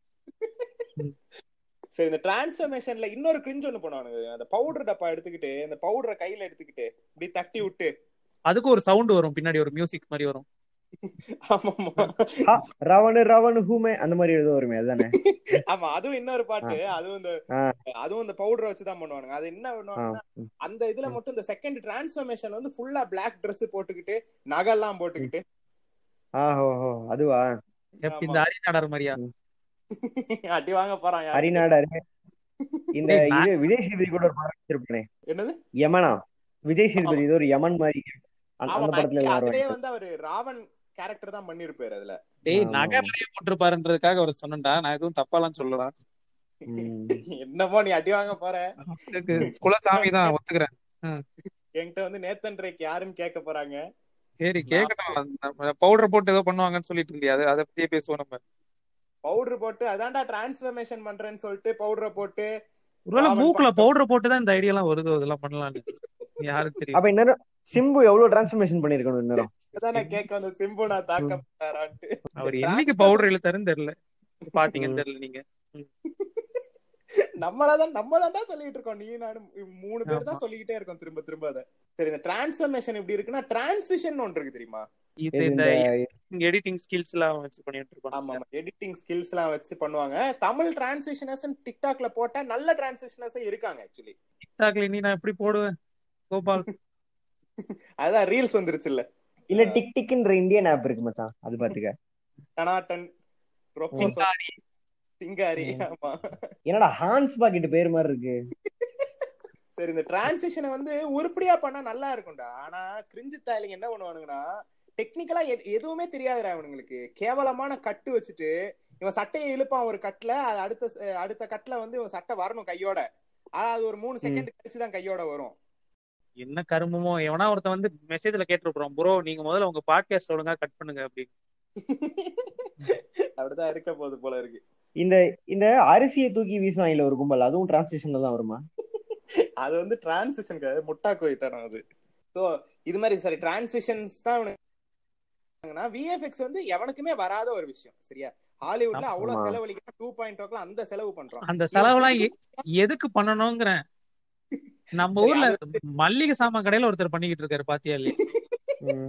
சரி இந்த டிரான்ஸ்ஃபர்மேஷன்ல இன்னொரு கிரிஞ்சு ஒண்ணு பண்ணுவானுங்க அந்த பவுடர் டப்பா எடுத்துக்கிட்டு அந்த பவுடரை கையில எடுத்துக்கிட்டு இப்படி தட்டி விட்டு அதுக்கு ஒரு சவுண்ட் வரும் பின்னாடி ஒரு மியூசிக் மாதிரி வரும் ஆமாமா ஹா, ரவணு ரவணு ஹூமே அந்த மாதிரி ஏதோ வருமே அதுதானே ஆமா அதுவும் இன்னொரு பாட்டு அதுவும் இந்த ஆ. அதுவும் இந்த பவுடரை வச்சுதான் பண்ணுவானுங்க அது என்ன ஆ, பண்ணுவாங்கன்னா ம். அந்த இதுல மட்டும் இந்த செகண்ட் டிரான்ஸ்ஃபர்மேஷன் வந்து ஃபுல்லா பிளாக் Dress போட்டுக்கிட்டு நகைலாம் போட்டுக்கிட்டு ஆ ஹோ ஹோ அதுவா எப்படி இந்த அரி நாடார் மாதிரியா அடி வாங்க போறான் யாரு? ஹரிநாடர் இந்த டேய், நான்- இது விஜய் சேதுபதி கூட ஒரு படம் வச்சிருப்பானே என்னது யமனா விஜய் சேதுபதி இது ஒரு யமன் மாதிரி அந்த- ஆமா அந்த படத்துல அதுலயே வருவாங்க வந்து அவரு ராவன் கேரக்டர் தான் பண்ணிருப்பாரு அதுல டேய் ஆமா, நகை ஆமா. நிறைய போட்டிருப்பாருன்றதுக்காக அவர் சொன்னேன்டா நான் எதுவும் தப்பாலாம் சொல்லலாம் ம். என்னமோ நீ அடி வாங்க போற குலசாமி தான் ஒத்துக்கிறேன் என்கிட்ட வந்து நேத்தன் ரேக் யாருன்னு கேட்க போறாங்க சரி கேட்கட்டும் பவுடர் போட்டு ஏதோ பண்ணுவாங்கன்னு சொல்லிட்டு இருந்தியா அது அதை பத்தியே பேசுவோம் நம்ம பவுடர் போட்டு அதான்டா டிரான்ஸ்ஃபர்மேஷன் பண்றேன்னு சொல்லிட்டு பவுடரை போட்டு ஒருவேளை ராவன் மூக்குல படத்தை- பவுடர் போட்டு தான் இந்த ஐடியா எல்லாம் வருதோ இதெல்லாம் பண்ணலாம்னு யாருக்கு தெரியும் அப்ப இந்நேரம் சிம்பு எவ்வளவு டிரான்ஸ்ஃபர்மேஷன் பண்ணிருக்கணும் இந்நேரம் அதான் நான் கேட்க வந்த சிம்பு நான் தாக்கப்பட்டாரான்ட்டு அவர் இந்த என்னைக்கு transformation- பவுடர் இழுத்தாருன்னு தெரியல பாத்தீங்கன்னு தெரியல நீங்க நம்மளதான் நம்ம தான்டா சொல்லிட்டு இருக்கோம் நீ நானும் மூணு பேர் தான் ஆமா. சொல்லிக்கிட்டே இருக்கோம் திரும்ப திரும்ப அதை சரி இந்த டிரான்ஸ்ஃபர்மேஷன் எப்படி இருக்குன்னா டிரான்சிஷன் ஒன்று இருக்கு தெரியுமா இது இது இந்த இந்த எடிட்டிங் ஸ்கில்ஸ் எல்லாம் வச்சு பண்ணிட்டு ஆமா இருப்பாங்க எடிட்டிங் ஸ்கில்ஸ் எல்லாம் வச்சு பண்ணுவாங்க தமிழ் டிரான்சிஷனர்ஸ் டிக்டாக்ல போட்டா நல்ல டிரான்சிஷனர்ஸ் இருக்காங்க ஆக்சுவலி டிக்டாக்ல நீ நான் எப்படி போடுவேன் கோபால் அதான் ரீல்ஸ் வந்துருச்சுல்ல இல்ல டிக் டிக்ன்ற இந்தியன் ஆப் இருக்கு மச்சான் அது பாத்துக்க டனாட்டன் ரொப்போ சிங்காரி சிங்காரி ம். ஆமா என்னடா ஹான்ஸ் பாக்கெட் பேர் மாதிரி இருக்கு சரி இந்த டிரான்சிஷனை வந்து உருப்படியா பண்ணா நல்லா இருக்கும்டா ஆனா கிரிஞ்சு தாயிலிங்க என்ன பண்ணுவானுங்கன்னா டெக்னிக்கலா எதுவுமே தெரியாதுடா இவனுங்களுக்கு கேவலமான கட்டு வச்சுட்டு இவன் சட்டையை இழுப்பான் ஒரு கட்ல அது அடுத்த ச- அடுத்த கட்ல வந்து இவன் சட்டை வரணும் கையோட ஆனா அது ஒரு மூணு செகண்ட் கழிச்சு தான் கையோட வரும் என்ன கருமமோ எவனா ஒருத்தன் வந்து மெசேஜ்ல கேட்டுருப்போம் ப்ரோ நீங்க முதல்ல உங்க பாட்காஸ்ட் ஒழுங்கா கட் பண்ணுங்க அப்படி அப்படிதான் இருக்க போகுது போல இருக்கு இந்த இந்த அரிசியை தூக்கி வீசுவாங்கல்ல ஒரு கும்பல் அதுவும் டிரான்ஸ்லேஷன்ல தான் வருமா அது வந்து டிரான்சிஷன் முட்டா கோய்த்தனம் அது ஸோ இது மாதிரி சரி டிரான்சிஷன்ஸ் தான் இவனுக்கு விஎஃப்எக்ஸ் வந்து எவனுக்குமே வராத ஒரு விஷயம் சரியா ஹாலிவுட்ல அவ்வளவு ஆமா. செலவழிக்க டூ பாயிண்ட் டோக்கெல்லாம் அந்த செலவு பண்றான் அந்த செலவெல்லாம் எ- எதுக்கு பண்ணணுங்கிறேன் நம்ம சரி, ஊர்ல மல்லிகை சாமான் கடையில ஒருத்தர் பண்ணிக்கிட்டு இருக்காரு பாத்தியா இல்லையா ம்.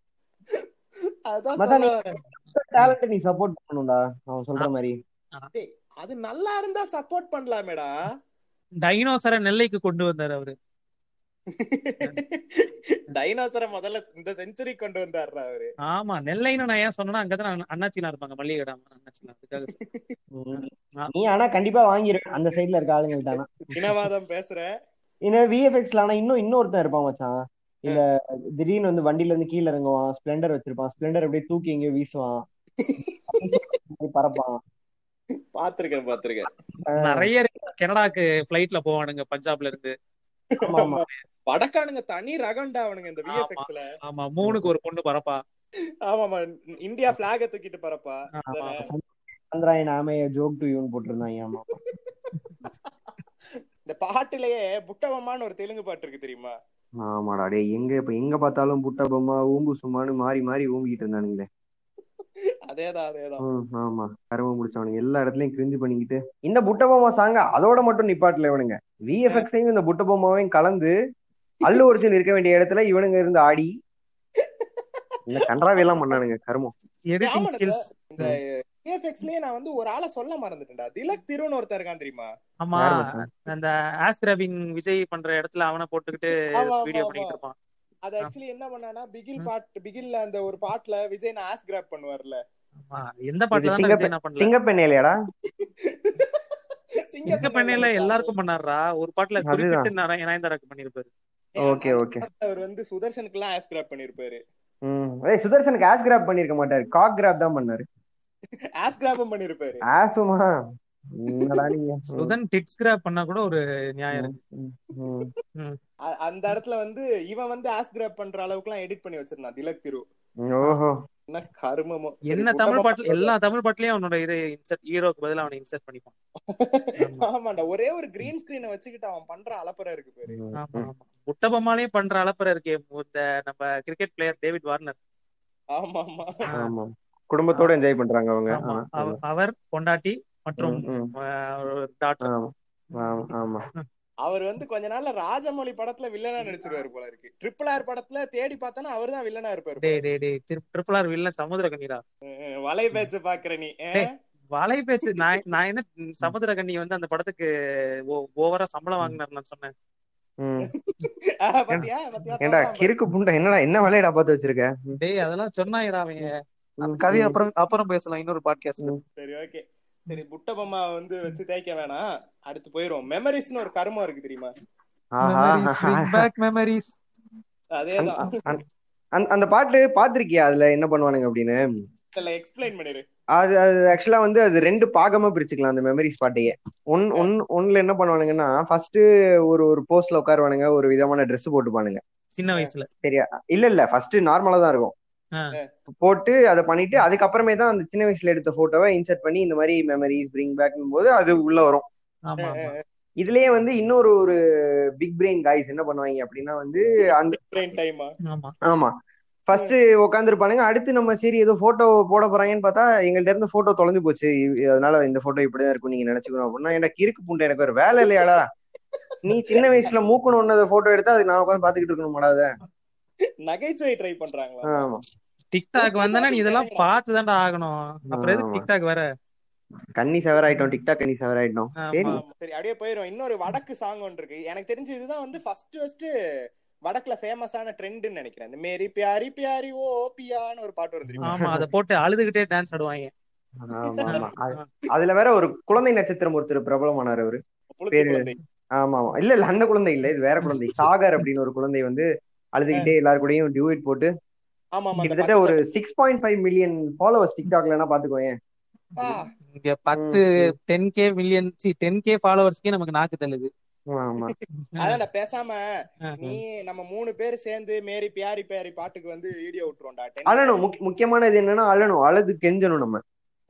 அதான் மச்சான், சொல்ல நீ- வரேன். டேலண்ட் நீ சப்போர்ட் பண்ணணும்டா அவன் சொல்ற மாதிரி டேய், அது நல்லா இருந்தா சப்போர்ட் பண்ணலாமேடா டைனோசரை நெல்லைக்கு கொண்டு வந்தாரு அவரு டைனோசரை முதல்ல இந்த செஞ்சுரி கொண்டு வந்தாருடா அவரு ஆமா நெல்லைன்னு நான் ஏன் சொன்னேன்னா அங்கதான் அண்ணா- அண்ணாச்சிலாம் இருப்பாங்க மல்லிகை கடை அண்ணாச்சிலாம் அதுக்காக ம். ஆ. நீ ஆனா கண்டிப்பா வாங்கிருவேன் அந்த சைடுல இருக்க ஆளுங்கள்ட்ட ஆனா இனவாதம் பேசுற இந்த விஎஃப்எக்ஸ்ல ஆனா இன்னும் இன்னொருத்தன் இருப்பான் மச்சான் இந்த திடீர்னு வந்து வண்டில இருந்து கீழ இறங்குவான் ஸ்ப்ளெண்டர் வச்சிருப்பான் ஸ்ப்ளெண்டர் அப்படியே தூக்கி எங்கேயோ வீசுவான் அப்படியே பறப்பான் பாத்திருக்கேன் பாத்திருக்கேன் நிறைய இருக்கு. கனடாக்கு பிளைட்ல போவானுங்க பஞ்சாப்ல இருந்து ஆமா ஆமா வடக்கானுங்க தனி ரகம்டா அவனுங்க இந்த விஎஃப்எக்ஸ்ல ஆமா மூணுக்கு ஒரு பொண்ணு பறப்பா ஆமாமா இந்தியா பிளாக தூக்கிட்டு பறப்பா ஆமா. சந்திராயன் ஆமைய ஜோக் டு யூன் போட்டிருந்தாங்க ஆமா இந்த பாட்டுலயே புட்டவம்மான்னு ஒரு தெலுங்கு பாட்டு இருக்கு தெரியுமா ஆமாடா டேய் எங்க இப்ப எங்க பார்த்தாலும் புட்ட பொம்மா ஊம்பு சும்மான்னு மாறி மாறி ஊம்பிக்கிட்டு இருந்தானுங்களே அதேதான் அதேதான் ம், ஆமா கரும முடிச்சவனுங்க எல்லா இடத்துலயும் கிரிஞ்சு பண்ணிக்கிட்டு இந்த புட்ட பொம்மா சாங்க அதோட மட்டும் நிப்பாட்டல இவனுங்க விஎஃப்எக்ஸையும் இந்த புட்ட பொம்மாவையும் கலந்து அல்லு ஒரிஜின் இருக்க வேண்டிய இடத்துல இவனுங்க இருந்து ஆடி இந்த கன்றாவி எல்லாம் பண்ணானுங்க கருமம் எடிட்டிங் ஆமாடா, ஸ்கில்ஸ் இந்த ஏஎஃப்எக்ஸ்லயே நான் வந்து ஒரு ஆளை சொல்ல மறந்துட்டேன்டா திலக் திருன்னு ஒருத்தன் இருக்கான் தெரியுமா ஆமா யார் மச்சான்? அந்த ஆஸ் கிராபிங் விஜய் பண்ற இடத்துல அவனை போட்டுக்கிட்டு ஆமா, ஆமா, வீடியோ ஆமா. பண்ணிட்டு இருப்பான் அது ஆக்சுவலி என்ன பண்ணானா பிகில் ம். பாட் பிகில்ல அந்த ஒரு பாட்டுல விஜய் நான் ஆஸ் கிராப் பண்ணுவார்ல ஆமா எந்த இது பாட்டுல தான் சிங்க விஜய் நான் பண்ணல சிங்கப்பெண்ணே இல்லையாடா சிங்க பண்ணையில எல்லாருக்கும் பண்ணாரா ஒரு பாட்டுல அதுதான். குறிப்பிட்டு நர- நயன்தாராக்கு பண்ணிருப்பாரு ஓகே ஓகே அவர் வந்து சுதர்ஷனுக்கு எல்லாம் ஆஸ் கிராப் பண்ணிருப்பாரு ம் ஏய் சுதர்சனுக்கு ஆஸ் கிராப் பண்ணிருக்க மாட்டாரு காக் கிராப் தான் பண்ணாரு ஆஸ் கிராப்பும் பண்ணிருப்பாரு ஆசுமா என்னடா நீங்க ம், சுதன் டிட்ஸ் கிராப் பண்ணா கூட ஒரு நியாயம் இருக்கு ம், ம். அ- அந்த இடத்துல வந்து இவன் வந்து ஆஸ் கிராப் பண்ற அளவுக்கு எல்லாம் எடிட் பண்ணி வச்சிருந்தான் திலக் திரு ஓஹோ என்ன கருமமோ சரி, என்ன புட்டபொம்மா தமிழ் பாட்டுல எல்லா தமிழ் பாட்டுலயும் அவனோட இது இன்சர்ட் ஹீரோக்கு பதிலா அவனை இன்சர்ட் பண்ணிப்பான் ஆமா. ஆமாண்டா ஒரே ஒரு கிரீன் ஸ்கிரீனை வச்சுக்கிட்டு அவன் பண்ற அலப்பறை இருக்கு பாரு ம், ஆமா ம். ஆமா புட்டபொம்மாலையும் பண்ற அளப்பற இருக்கே இந்த நம்ம கிரிக்கெட் பிளேயர் டேவிட் வார்னர் ஆமா ஆமா ஆமா குடும்பத்தோட என்ஜாய் பண்றாங்க அவங்க ஆமா ஆனா, அவ- அவர் பொண்டாட்டி மற்றும் ம், ம். டாக்டர் ஆமா ஆமா ஆமா அவர் வந்து கொஞ்ச நாள்ல ராஜமௌழி படத்துல வில்லனா நடிச்சிருவாரு போல இருக்கு ட்ரிபிள் ஆர் படத்துல தேடி பார்த்தனா அவர் தான் வில்லனா இருப்பாரு டே போல. டே டே ட்ரிபிள் ஆர் வில்லன் சமுத்திர கண்ணீரா அஹ் வலை பேச்சு பாக்குற நீ அஹ்? டேய். வலை பேச்சு நான் நான் என்ன சமுத்திர கண்ணி வந்து அந்த படத்துக்கு ஓவரா சம்பளம் வாங்கினார் சொன்னேன் ம். அஹ், பாத்தியா பாத்தியா ஏண்டா சொல்றான் பாரு. கிறுக்கு புண்டை என்னடா என்ன வேலையடா பார்த்து வச்சிருக்க டேய் அதெல்லாம் சொன்னாங்கடா அவங்க அந்த ம், கதையை ம். அப்புறம் அப்புறம் பேசலாம் இன்னொரு பாட்காஸ்ட்ல சரி ஓகே சரி புட்ட பொம்மா வந்து வச்சு தேய்க்க வேணாம் அடுத்து போயிரும் மெமரிஸ்னு ஒரு கருமம் இருக்கு தெரியுமா ஆஹா பேக் மெமரிஸ் அதேதான் அந்த- அந்த- அந்த- அந்த பாட்டு பாத்திருக்கியா அதுல என்ன பண்ணுவானுங்க அப்படின்னு இல்ல எக்ஸ்பிளைன் பண்ணிரு அது அது ஆக்சுவலா வந்து அது ரெண்டு பாகமா பிரிச்சுக்கலாம் அந்த மெமரிஸ் பாட்டையே ஒன் ஒன் ஒன்ல என்ன பண்ணுவானுங்கன்னா ஃபர்ஸ்ட் ஒரு ஒரு போஸ்ட்ல உட்காருவானுங்க ஒரு விதமான Dress போட்டுப்பானுங்க சின்ன வயசுல சரியா இல்ல இல்ல ஃபர்ஸ்ட் நார்மலா தான் இருக்கும் ஆ. போட்டு அதை பண்ணிட்டு அதுக்கப்புறமே தான் அந்த சின்ன வயசுல எடுத்த போட்டோவை இன்சர்ட் பண்ணி இந்த மாதிரி மெமரிஸ் பிரிங் பேக் போது அது உள்ள வரும் ஆமா ஆமா இதுலயே வந்து இன்னொரு ஒரு பிக் பிரெயின் காய்ஸ் என்ன பண்ணுவாங்க அப்படின்னா வந்து அந்த பிரெயின் டைமா ஆமா ஆமா ஃபர்ஸ்ட் உட்காந்துருப்பானுங்க அடுத்து நம்ம சரி ஏதோ போட்டோ போட போறாங்கன்னு பார்த்தா எங்கள்ட்ட இருந்து போட்டோ தொலைஞ்சு போச்சு இ- அதனால இந்த போட்டோ இப்படிதான் இருக்கும் நீங்க நினைச்சுக்கணும் அப்படின்னா எனக்கு இருக்கு புண்டை எனக்கு ஒரு வேலை இல்லையாடா நீ சின்ன வயசுல மூக்கணும் ஒன்னத போட்டோ எடுத்தா அது நான் உட்காந்து பாத்துக்கிட்டு இருக்கணும் அத நகைச்சுவை ட்ரை பண்றாங்களா ஆமா டிக்டாக் வந்தானே நீ இதெல்லாம் பார்த்து தான்டா ஆகணும் அப்புறம் எதுக்கு ஆமா. டிக்டாக் வேற கன்னி சவர் ஆயிட்டோம் டிக்டாக் கன்னி சவர் ஆயிட்டோம் ஆமா. சரி ஆமா, சரி அப்படியே போயிரும் இன்னொரு வடக்கு சாங் ஒன்று இருக்கு எனக்கு தெரிஞ்சு இதுதான் வந்து ஃபர்ஸ்ட் ஃபர்ஸ்ட் வடக்குல ஃபேமஸான ட்ரெண்ட்னு நினைக்கிறேன் இந்த மேரி பியாரி பியாரி ஓ பியான்னு ஒரு பாட்டு வரும் தெரியுமா ஆமா அத போட்டு அழுதுகிட்டே டான்ஸ் ஆடுவாங்க ஆமா ஆமா அது- அதுல வேற ஒரு குழந்தை நட்சத்திரம் ஒருத்தர் பிரபலமானார் அவரு புளுத்தி பேரு- குழந்தை ஆமா ஆமா இல்ல இல்ல அந்த குழந்தை இல்ல இது வேற குழந்தை சாகர் அப்படின்னு ஒரு குழந்தை வந்து அழுதுகிட்டே எல்லாரு கூடயும் டியூட் போட்டு ஆமா ஆமா அந்த கிட்டத்தட்ட பச்சை ஒரு six point five million followers டிக்டாக்ல பாத்துக்கோயேன் ஆ, இங்க பத்து டென் கே மில்லியன் சி டென் கே ஃபாலோவர்ஸ்க்கே நமக்கு நாக்கு தள்ளுது ஆமா அதான் நான் பேசாம ஆ. நீ நம்ம மூணு பேர் சேர்ந்து மேரி பியாரி பியாரி பாட்டுக்கு வந்து வீடியோ விட்டுருவோம்டா அழணும் முக்கிய- முக்கியமானது என்னன்னா அழணும் அழுது கெஞ்சணும் நம்ம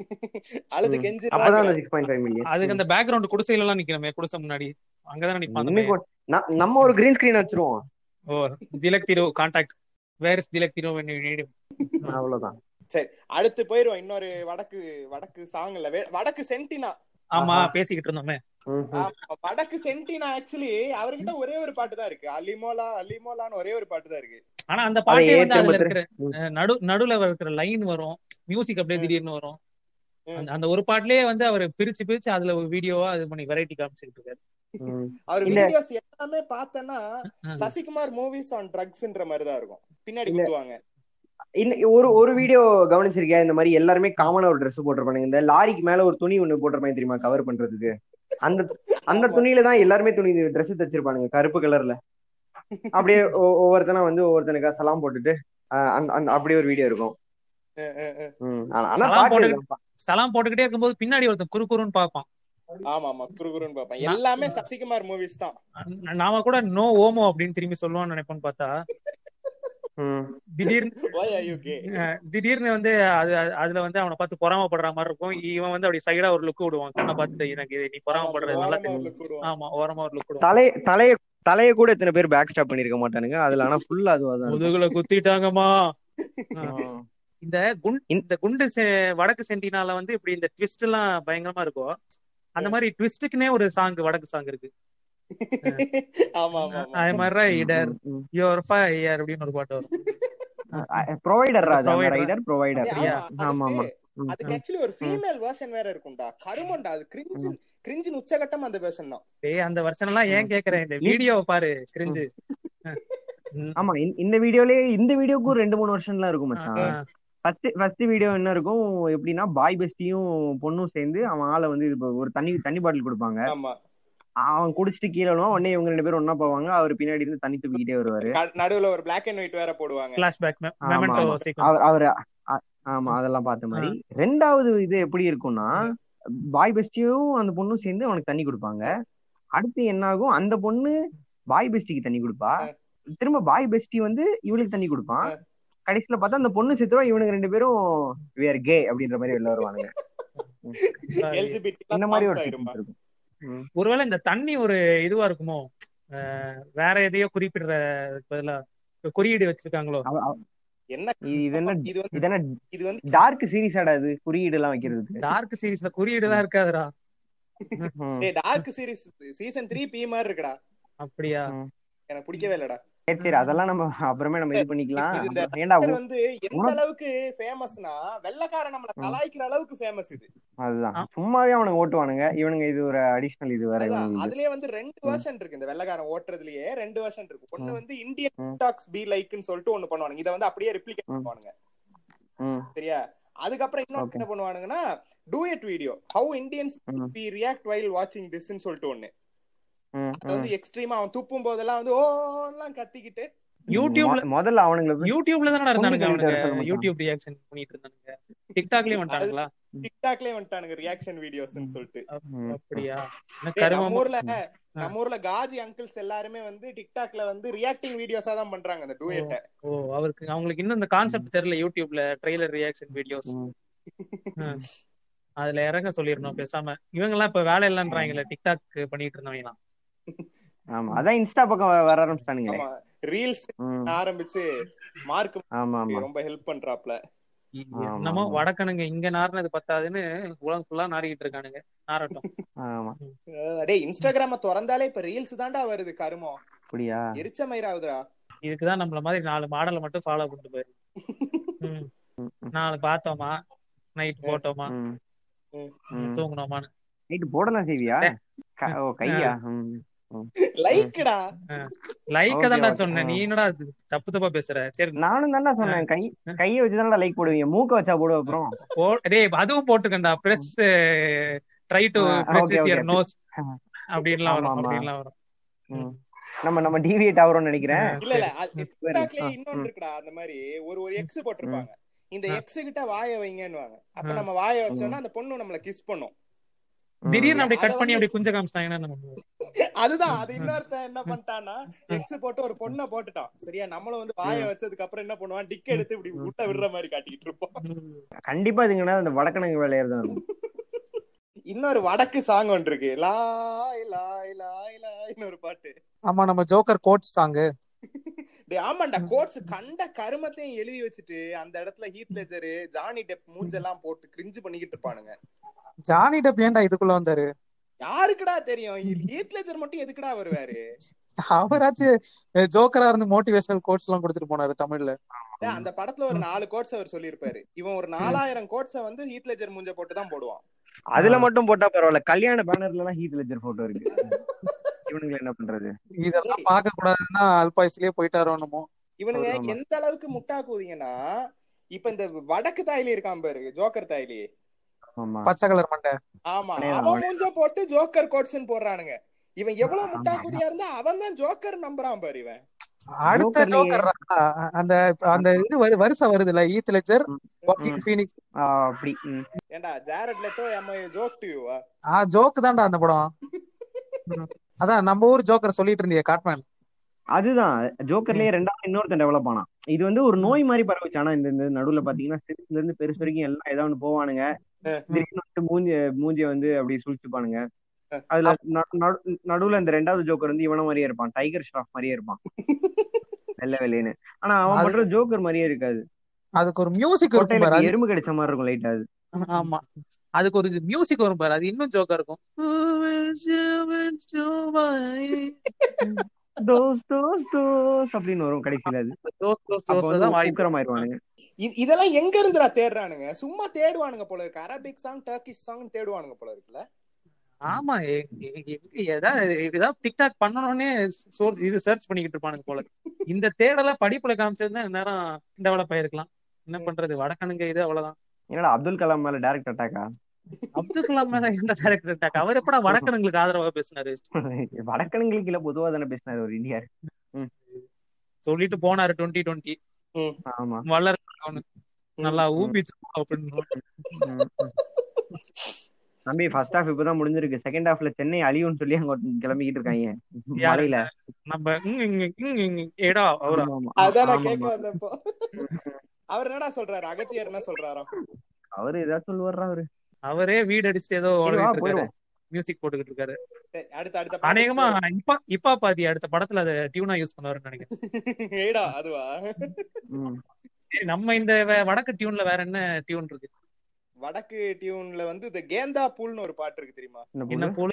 அழுது ம். கெஞ்சு அப்பதான் அந்த சிக்ஸ் பாயிண்ட் ஃபைவ் மில்லியன் அதுக்கு அந்த பேக்ரவுண்ட் குடிசையில எல்லாம் நிக்கிறோமே குடிசை முன்னாடி அங்கதானே நிப்பாங்க இன்னைக்கு நம்ம ஒரு கிரீன் ஸ்கிரீன் வச்சிருவோம் ஓ Tilak Thiru contact where is Tilak Thiru when you need him அவ்வளவுதான் அடுத்து போயிருவோம் இன்னொரு வடக்கு வடக்கு சாங் இல்ல வே- வடக்கு சென்டினா ஆமா ஆஹா. பேசிக்கிட்டு இருந்தோமே ம், ம். ஆமா, வடக்கு சென்டினா ஆக்சுவலி அவர்கிட்ட ஒரே ஒரு பாட்டு தான் இருக்கு அலிமோலா அலிமோலான்னு ஒரே ஒரு பாட்டு தான் இருக்கு ஆனா அந்த பாட்டே அதையே வந்து அதுல திரும்ப இருக்கிற ம். அஹ், நடு நடுல இருக்கிற லைன் வரும் மியூசிக் அப்படியே ம். திடீர்னு வரும் ம். அந்த- அந்த ஒரு பாட்டுலயே வந்து அவர் பிரிச்சு பிரிச்சு அதுல ஒரு வீடியோவா இது பண்ணி வெரைட்டி காமிச்சிட்டு இருக்காரு ம். அவர் இல்ல. வீடியோஸ் எல்லாமே பார்த்தேன்னா ஆ. சசிகுமார் மூவிஸ் ஆன் ட்ரக்ஸ்ன்ற மாதிரி தான் இருக்கும் பின்னாடி இல்ல. குத்துவாங்க இன்ன- ஒரு ஒரு வீடியோ கவனிச்சிருக்கியா இந்த மாதிரி எல்லாருமே காமனா ஒரு Dress போட்டிருப்பானுங்க இந்த லாரிக்கு மேல ஒரு துணி ஒண்ணு போட்டிருப்பாங்க தெரியுமா கவர் பண்றதுக்கு அந்த அந்த ஆமா. துணியில தான் எல்லாருமே துணி Dress தச்சிருப்பானுங்க கருப்பு கலர்ல அப்படியே ஒ- ஒவ்வொருத்தனா வந்து ஒவ்வொருத்தனுக்கா சலாம் போட்டுட்டு ஆஹ் அந்த- அந்த அப்படியே ஒரு வீடியோ இருக்கும் அஹ் அஹ் அஹ். ம். ஆனா- ஆனா சலாம் பாட்டு போட்டுக்கிட்டு- இருக்கும். சலாம் போட்டுக்கிட்டே இருக்கும்போது பின்னாடி ஒருத்தன் குறு குறுன்னு பார்ப்பான் ஆமா ஆமா குறுகுறுன்னு பார்ப்பேன் எல்லாமே சசிகுமார் மூவிஸ் தான் ந- நாம கூட நோ ஓமோ அப்படின்னு திரும்பி சொல்லுவான்னு நினைப்போம்னு பார்த்தா ம். திடீர்னு Why are you gay? அஹ், திடீர்னு வந்து அது அது- அதுல வந்து அவனை பார்த்து பொறாமப்படுற மாதிரி இருக்கும் இவன் வந்து அப்படி சைடா ஒரு லுக் விடுவான் கண்ணை பார்த்துட்டு எனக்கு இது நீ பொறாமப்படுறது நல்லா ஓரமா தெரியும் உள்ள கூடுவான். ஆமா ஓரமா ஒரு லுக் விடுவான் தலை தலைய தலைய கூட எத்தனை பேர் பேக் ஸ்டாப் பண்ணிருக்க மாட்டானுங்க அதுல ஆனா ஃபுல்லா அதுவா தான் இருக்கும். முதுகுல குத்திட்டாங்கம்மா ஆ. இந்த குண் இந்த குண்டு செ- வடக்கு சென்டினால வந்து இப்படி இந்த ட்விஸ்ட் எல்லாம் பயங்கரமா இருக்கும் அந்த மாதிரி ட்விஸ்டுக்குனே ஒரு சாங் வடக்கு சாங் இருக்கு ஆமா ஆமா ஆமா அது மாதிரிதான் இடர் ம், ம். யோர் ஃபயர் அப்படின்னு ஒரு பாட்டு வரும் provider Raja Provider. Rider provider அப்படியா? ஆமா ஆமா அதுக்கு- ம், அதுக்கு ஆக்சுவலி ஒரு ஃபீமேல் வெர்ஷன் வேற இருக்கும்டா கருமண்டா அது கிரிஞ்சு கிரிஞ்சின் உச்சகட்டம் அந்த வெர்ஷன் தான் டேய் அந்த வருஷம் எல்லாம் ஏன் கேக்குறேன் இந்த வீடியோவை பாரு கிரிஞ்சு ஆமா இந்த- இந்த வீடியோலயே இந்த வீடியோக்கும் ரெண்டு மூணு வருஷம்லாம் இருக்கும் மச்சான் ஃபர்ஸ்ட் ஃபர்ஸ்ட் வீடியோ என்ன இருக்கும் எப்படின்னா பாய் பெஸ்டியும் பொண்ணும் சேர்ந்து அவன் ஆளை வந்து இது ஒரு தண்ணி தண்ணி பாட்டில் கொடுப்பாங்க ஆமா அவன் குடிச்சிட்டு கீழே விழுவான் உடனே இவங்க ரெண்டு பேரும் ஒண்ணா போவாங்க அவர் பின்னாடி இருந்து தண்ணி தூக்கிட்டே வருவாரு க- நடுவுல ஒரு பிளாக் அண்ட் ஒயிட் வேற போடுவாங்க பிளாஷ்பேக் ஆமா, மெமெண்டோ ஆமா. சீக்வன்ஸ் அவர் அவரு அ- ஆமா அதெல்லாம் பார்த்த மாதிரி ரெண்டாவது இது எப்படி இருக்கும்னா பாய் பெஸ்டியும் அந்த பொண்ணும் சேர்ந்து அவனுக்கு தண்ணி கொடுப்பாங்க அடுத்து என்ன ஆகும் அந்த பொண்ணு பாய் பெஸ்டிக்கு தண்ணி கொடுப்பா திரும்ப பாய் பெஸ்டி வந்து இவளுக்கு தண்ணி கொடுப்பான் கடைசியில பார்த்தா அந்த பொண்ணு செத்துருவா இவனுக்கு ரெண்டு பேரும் வேர் கே அப்படின்ற மாதிரி வெளில வருவானுங்க எல்ஜிபிடி இந்த மாதிரி ஒரு ஆயிருமா sequence இருக்கும் ம். ஒருவேளை இந்த தண்ணி ஒரு இதுவா இருக்குமோ அஹ் வேற எதையோ குறிப்பிடுற பதிலா இப்ப குறியீடு வச்சிருக்காங்களோ அவ- அவ- என்ன இது என்ன இது வந்து இது என்ன இது வந்து டார்க் சீரிஸ் ஆடாது குறியீடு எல்லாம் வைக்கிறதுக்கு டார்க் சீரீஸ்ல குறியீடு தான் இருக்காதுடா ம். Dark series season three B மாதிரி இருக்குடா அப்படியா எனக்கு பிடிக்கவே இல்லடா சரி சரி அதெல்லாம் நம்ம அப்புறமே நம்ம இது பண்ணிக்கலாம் இது இந்த ஏன்டா இது உ- வந்து எந்த உனக்கு- அளவுக்கு ஃபேமஸ்னா வெள்ளக்காரன் நம்மள கலாய்க்கிற அளவுக்கு ஃபேமஸ் இது அதுதான் ஆ. சும்மாவே அவனுங்க ஓட்டுவானுங்க இவனுங்க இது ஒரு அடிஷனல் இது வேற அதான் இவனுங்க இது. அதுலயே வந்து ரெண்டு வெர்ஷன் இருக்கு இந்த வெள்ளக்காரன் ஓட்டுறதுலயே ரெண்டு வெர்ஷன் இருக்கு ஒண்ணு வந்து இந்தியன் ம். டாக்ஸ் பி லைக்னு சொல்லிட்டு ஒண்ணு பண்ணுவானுங்க இத வந்து அப்படியே ரிப்ளிகேட் ம். பண்ணுவானுங்க ம். சரியா அதுக்கப்புறம் இன்னொரு Okay. என்ன பண்ணுவானுங்கன்னா டூயட் வீடியோ ஹவு இந்தியன்ஸ் ம். பி ரியாக்ட் வைல் வாட்சிங் திஸ்ன்னு சொல்லிட்டு ஒண்ணு ம், அது வந்து எக்ஸ்ட்ரீமா அவன் துப்பும் போதெல்லாம் வந்து ஓ எல்லாம் கத்திக்கிட்டு யூடியூப்ல மொ- முதல்ல அவனுங்களை போய் யூடியூப்ல தானே இருந்தானுங்க பொண்ணு அவனுங்க சொல்லிட்டு வர சொல்ல யூடியூப் ரியாக்ஷன் பண்ணிட்டு இருந்தானுங்க டிக்டாக்லயும் வந்துட்டானுங்களா டிக்டாக்லயே வந்துட்டானுங்க ரியாக்ஷன் வீடியோஸ்னு சொல்லிட்டு ம். அப்படியா என்ன டேய், நம்ம கருமமா ஊர்ல நம்ம ஊர்ல காஜி அங்கிள்ஸ் எல்லாருமே வந்து டிக்டாக்ல வந்து ரியாக்டிங் வீடியோஸா தான் பண்றாங்க அந்த டூயட்ட ஓ அவருக்கு அவங்களுக்கு இன்னும் இந்த கான்செப்ட் தெரியல யூடியூப்ல ட்ரெய்லர் ரியாக்ஷன் வீடியோஸ் ம். அதுல இறங்க சொல்லிடணும் பேசாம இவங்க எல்லாம் இப்ப வேலை இல்லைன்றாங்களே டிக்டாக் பண்ணிட்டு இருந்தவங்க ஆமா அதான் இன்ஸ்டா பக்கம் வ- வர ஆரம்பிச்சிட்டானுங்களே ஆமா ரீல்ஸ் ம். ஆரம்பிச்சு மார்க் ஆமா ஆமா ரொம்ப ஹெல்ப் பண்றாப்ல என்னமோ ஆமா. வடக்கனுங்க இங்க நாரினது பத்தாதுன்னு உலகம் ஃபுல்லா நாரிக்கிட்டு இருக்கானுங்க நாரட்டும் ஆமா அஹ் டேய் இன்ஸ்டாகிராம திறந்தாலே இப்ப ரீல்ஸ் தான்டா வருது கருமம் அப்படியா எரிச்ச மயிராகுதுடா இதுக்குதான் நம்மள மாதிரி நாலு மாடலை மட்டும் ஃபாலோ பண்ணிட்டு போயிரு ம். ம், ம், நாலு பார்த்தோமா நைட் போட்டோமா ம். ம். தூங்குனோமான்னு நைட்டு போடலாம் செய்வியா க- ஓ கையா ம். லைக்டா லைக்க Okay, தான்டா okay. சொன்னேன் நீ என்னடா இது தப்பு தப்பா பேசுற சரி நானும் தானே சொன்னேன் கை கையை வச்சுதானே லைக் போடுவீங்க மூக்க வச்சா போடுவ அப்புறம் போ- டேய் அதுவும் போட்டுக்கண்டா பிரஸ் ட்ரை டு ஆ, press okay, with your okay. Nose அப்படின்லாம் ஆமா, வரும் ஆமா. அப்படின்லாம் வரும் ம். நம்ம நம்ம டிவியேட் ஆகுறோம்னு நினைக்கிறேன் இல்ல இல்ல சரி. அது டிக்டாக்லயே ஆ, இன்னொன்னு ம். இருக்குடா அந்த மாதிரி ஒரு ஒரு எக்ஸ் போட்டிருப்பாங்க இந்த ஆ. எக்ஸ் கிட்ட வாய வைங்கன்னுவாங்க அப்ப ஆ. நம்ம வாய வச்சோம்னா அந்த பொண்ணு நம்மள கிஸ் பண்ணும் திடீர்னு அப்படி அத கட் பண்ணி வந்து- அப்படி குஞ்ச காமிச்சிட்டாங்கன்னா என்ன பண்ணுவோம் அதுதான் அது இன்னொருத்தன் என்ன பண்ணிட்டான்னா எக்ஸ் போட்டு ஒரு பொண்ணை போட்டுட்டான் சரியா நம்மளும் வந்து வாய வச்சதுக்கு அப்புறம் என்ன பண்ணுவான் டிக் எடுத்து இப்படி உள்ள விடுற மாதிரி காட்டிக்கிட்டு இருப்போம் கண்டிப்பா இதுங்கன்னா அந்த வடக்கணங்கு வேலையா தான் இருக்கும் இன்னொரு வடக்கு சாங் ஒன்று இருக்கு லாய் லாய் லாய் லாய் இன்னொரு பாட்டு ஆமா நம்ம ஜோக்கர் கோட் சாங் டேய் ஆமாண்டா கோட்ஸ் கண்ட கருமத்தையும் எழுதி வச்சுட்டு அந்த இடத்துல ஹீத் லெஜர் ஜானி டெப் மூஞ்செல்லாம் போட்டு கிரிஞ்சு பண்ணிக்கிட்டு இருப்பானுங்க ஜானி டப் ஏன்டா இதுக்குள்ள வந்தாரு யாருக்குடா தெரியும் ஹீத் லெஜர் மட்டும் எதுக்குடா வருவாரு அவராச்சும் ஜோக்கரா இருந்து மோட்டிவேஷனல் கோட்ஸ் எல்லாம் கொடுத்துட்டு போனாரு தமிழ்ல டேய், அந்த படத்துல ஒரு நாலு கோட்ஸ் அவர் சொல்லியிருப்பாரு இவன் ஒரு நாலாயிரம் கோட்ஸ வந்து ஹீத் லெஜர் மூஞ்ச போட்டு தான் போடுவான் அதுல மட்டும் போட்டா பரவாயில்ல கல்யாண பேனர்ல எல்லாம் ஹீத் லெஜர் போட்டோ இருக்கு இவனுங்களை என்ன பண்றது இதெல்லாம் பார்க்க கூடாதுன்னா அல்பாயுஸ்லயே போயிட்டாரோ என்னமோ இவனுங்க ஆமா. எந்த அளவுக்கு முட்டா கூதிங்கன்னா இப்ப இந்த வடக்கு தாய்லி இருக்கான் பாரு ஜோக்கர் தாய்லி ஆமா பச்சை கலர் மண்டை ஆமா அவனே தான், அவன் அவனே. மூஞ்ச போட்டு ஜோக்கர் கோட்ஸ்னு போடுறானுங்க இவன் எவ்வளவு முட்டா கூதியா இருந்தா அவன் தான் ஜோக்கர் நம்புறான் பாரு இவன் அடுத்த ஜோக்கர்லயே- ஜோக்கர் அந்த அந்த இது வரு- வருஷம் வருதுல்ல ஈத் லெஜர் வாக்கிங் ம். ஃபீனிக்ஸ் ஆ, அப்படி ம். ஏண்டா ஜாரட் லெட்டோ எம் ஜோக் டு யூவா ஆ ஜோக் தான்டா அந்த படம் ம். அதான் நம்ம ஊர் ஜோக்கர் சொல்லிட்டு இருந்தியே காட்மேன் அதுதான் ஜோக்கர்லயே ரெண்டாவது இன்னொருத்தன் டெவலப் ஆனான் இது வந்து ஒரு நோய் மாதிரி பரவுச்சு ஆனா இந்த இந்த நடுவுல பாத்தீங்கன்னா சிறுசுல இருந்து பெருசு வரைக்கும் எல்லாம் ஏதாவது ஒண்ணு போவானுங்க திடீர்னு வந்து மூஞ்சி மூஞ்சிய வந்து அப்படி சுழிச்சுப்பானுங்க அதுல ந- நடு- நடுவுல இந்த ரெண்டாவது ஜோக்கர் வந்து இவன மாதிரியே இருப்பான் டைகர் ஷ்ராஃப் மாதிரியே இருப்பான் வெள்ளை வெள்ளைன்னு ஆனா அவன் அது- பண்ற ஜோக்கர் மாதிரியே இருக்காது அதுக்கு ஒரு மியூசிக் இருக்கும் கொட்டையில பாரு இப்படி அது எறும்பு கடிச்ச மாதிரி இருக்கும் லைட்டா அது ஆமா அதுக்கு ஒரு மியூசிக் வரும் பாரு அது இன்னும் ஜோக்கா இருக்கும் தோஸ் தோஸ் தோஸ் அப்படின்னு வரும் கடைசியில அது தோஸ் தோஸ் அப்ப தோஸ் வந்து தான் வாய்ப்பு உக்கிரமாயிருவானுங்க இ- இதெல்லாம் எங்க இருந்துடா தேடுறானுங்க சும்மா தேடுவானுங்க போல இருக்கு அரபிக் சாங் டர்க்கிஷ் சாங் தேடுவானுங்க போல இருக்குல்ல ஆமா எ- எ- எ- ஏதாவது ஏதாவது டிக்டாக் பண்ணணும்னே சோர்ஸ் இது சர்ச் பண்ணிக்கிட்டு இருப்பானுங்க போல இந்த தேடல படிப்புல காமிச்சிருந்தா நேரம் டெவலப் ஆயிருக்கலாம் என்ன பண்றது வடக்கணுங்க இது அவ்வளவுதான் என்னடா அப்துல் கலாம் மேல டைரக்ட் அட்டாக்கா அப்துல் கலாம் மேல எந்த டேரக்டர் அட்டாக் அவர் எப்படா வடக்கணுங்களுக்கு ஆதரவா பேசினாரு வடக்கணுங்களுக்கு இல்ல பொதுவா தானே பேசினாரு ஒரு இந்தியா சொல்லிட்டு போனாரு டுவெண்ட்டி டுவெண்ட்டி ஆமா வளர் அவனு நல்லா ஊபிச்சு அப்படின்னு ம், ம். தம்பி ஃபர்ஸ்ட் ஹாஃப் இப்பதான் முடிஞ்சிருக்கு செகண்ட் ஹாஃப்ல சென்னை அழியும்னு சொல்லி அங்க கிளம்பிக்கிட்டு இருக்காங்க யாரு? மலையில நம்ம இங்க, இங்க, இங்க, இங்க, ஏடா அவரா ஆமா, ஆமா. அதான் நான் ஆமா, கேட்க ஆமா. வந்தப்போ அவர் என்னடா சொல்றாரு அகத்தியர் என்ன சொல்றாராம் அவரு ஏதாவது சொல்லுவாரா அவரு அவரே வீடு அடிச்சுட்டு ஏதோ சரி, வா, ஓடிட்டு இருக்காரு போயிருவோம் மியூசிக் போட்டுக்கிட்டு இருக்காரு சரி, அடுத்த அடுத்த பாட்டுக்கு அநேகமா இப்பா இப்பா பாதி அடுத்த படத்துல அதை டியூனா யூஸ் பண்ணுவாருன்னு நினைக்கிறேன் ஏடா அதுவா ம். சரி நம்ம இந்த வே- வடக்கு டியூன்ல வேற என்ன டியூன் இருக்கு வடக்கு டியூன்ல வந்து இந்த கேந்தா பூல்னு ஒரு பாட்டு இருக்கு தெரியுமா என்ன என்ன போல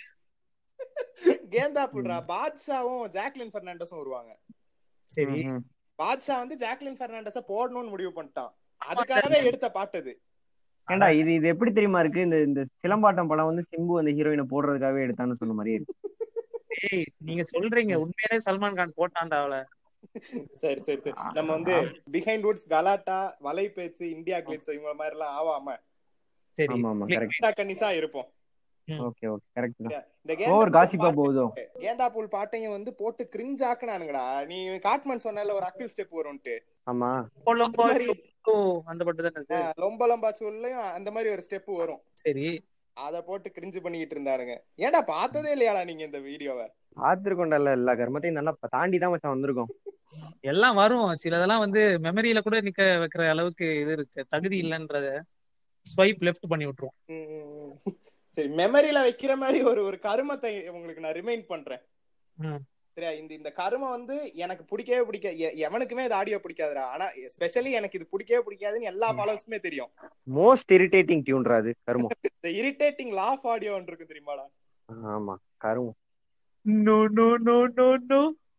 போல கேந்தா பூல்ரா பாட்ஷாவும் ஜாக்லின் பெர்னாண்டஸும் வருவாங்க சரி பாட்ஷா வந்து ஜாக்லின் பெர்னாண்டஸ போடணும்னு முடிவு பண்ணிட்டான் அதுக்காகவே எடுத்த பாட்டு அது ஏண்டா இது இது எப்படி தெரியுமா இருக்கு இந்த இந்த சிலம்பாட்டம் படம் வந்து சிம்பு அந்த ஹீரோயினை போடுறதுக்காகவே எடுத்தான்னு சொன்ன மாதிரியே இருக்கு ஏய் நீங்க சொல்றீங்க உண்மையிலே சல்மான் கான் போட்டான்டா அவள சரி சரி சரி நம்ம வந்து பிஹைண்ட் வுட்ஸ் கலாட்டா வலை பேச்சு இந்தியா கிளிட்ஸ் இவங்க மாதிரி எல்லாம் ஆவாம சரி ஆமா ஆமா கரெக்ட் கரெக்டா கன்னிசா இருப்போம் ஓகே ஓகே கரெக்ட் தான் இந்த ஓவர் கேந்தா காசிப்பா பூல் போகுதோ பாட்டு- கேந்தா பூல் பாட்டையும் வந்து போட்டு கிரிஞ்ச் ஆக்குனானுங்கடா நீ காட்மன் சொன்னல ஒரு அக்கில் ஸ்டெப் வரும்ட்டு ஆமா கொலம்போ அந்த மாதிரி- சொத்தோ, அந்த பாட்டு தானே அது ஆஹ் லொம்ப லம்பா சொல்லையும் அந்த மாதிரி ஒரு ஸ்டெப் வரும் சரி அத போட்டு கிரிஞ்சு பண்ணிக்கிட்டு இருந்தானுங்க ஏன்டா பார்த்ததே இல்லையாடா நீங்க இந்த வீடியோவை ஆத்திருக்கோண்டல்ல எல்லா கர்மத்தையும் நல்லா ப- தாண்டி தான் மச்சான் வந்திருக்கோம் எல்லாம் வரும் சிலதெல்லாம் வந்து மெமரியில கூட நிக்க வைக்கிற அளவுக்கு இது இருக்கு தகுதி இல்லைன்றத ஸ்வைப் லெஃப்ட் பண்ணி விட்டுரும் ம், ம், ம். சரி மெமரியில வைக்கிற மாதிரி ஒரு ஒரு கருமத்தை உங்களுக்கு நான் ரிமைண்ட் பண்றேன் ம். சரியா இந்த இந்த கருமம் வந்து எனக்கு பிடிக்கவே பிடிக்க எ- எவனுக்குமே இது ஆடியோ பிடிக்காதுடா ஆனா ஸ்பெஷலி எனக்கு இது பிடிக்கவே பிடிக்காதுன்னு எல்லா ஃபாலோவர்ஸ்க்குமே தெரியும் மோஸ்ட் இரிட்டேட்டிங் டியூன்ரா அது கருமம் இந்த இரிட்டேட்டிங் லாஃப் ஆடியோ இருக்கு தெரியுமாடா ஆமா கருமம் no no no no no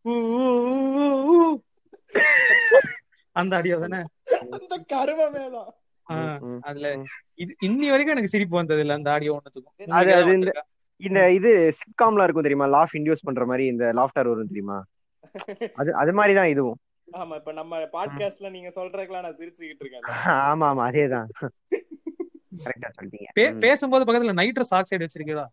அந்த அடியோ தானே அந்த கருமமே தான் ஆ, ம், ம், அதுல ம். இது இன்னி வரைக்கும் எனக்கு சிரிப்பு வந்தது இல்ல அந்த ஆடியோ ஒண்ணுத்துக்கும் அது இன்னைக்கு அது தான் இந்த வந்திருக்கா. இந்த இது சிட்காம்ல இருக்கும் தெரியுமா லாஃப் இன்டியூஸ் பண்ற மாதிரி இந்த லாஃப்டர் வரும் தெரியுமா அது அது மாதிரி தான் இதுவும் ஆமா இப்ப நம்ம பாட்காஸ்ட்ல நீங்க சொல்றதுக்கெல்லாம் நான் சிரிச்சுக்கிட்டு இருக்கேன் ஆமா ஆமா அதேதான் கரெக்டா சொல்லிட்டீங்க பே- ம். பேசும்போது பக்கத்துல நைட்ரஸ் ஆக்சைடு வச்சிருக்கீங்களா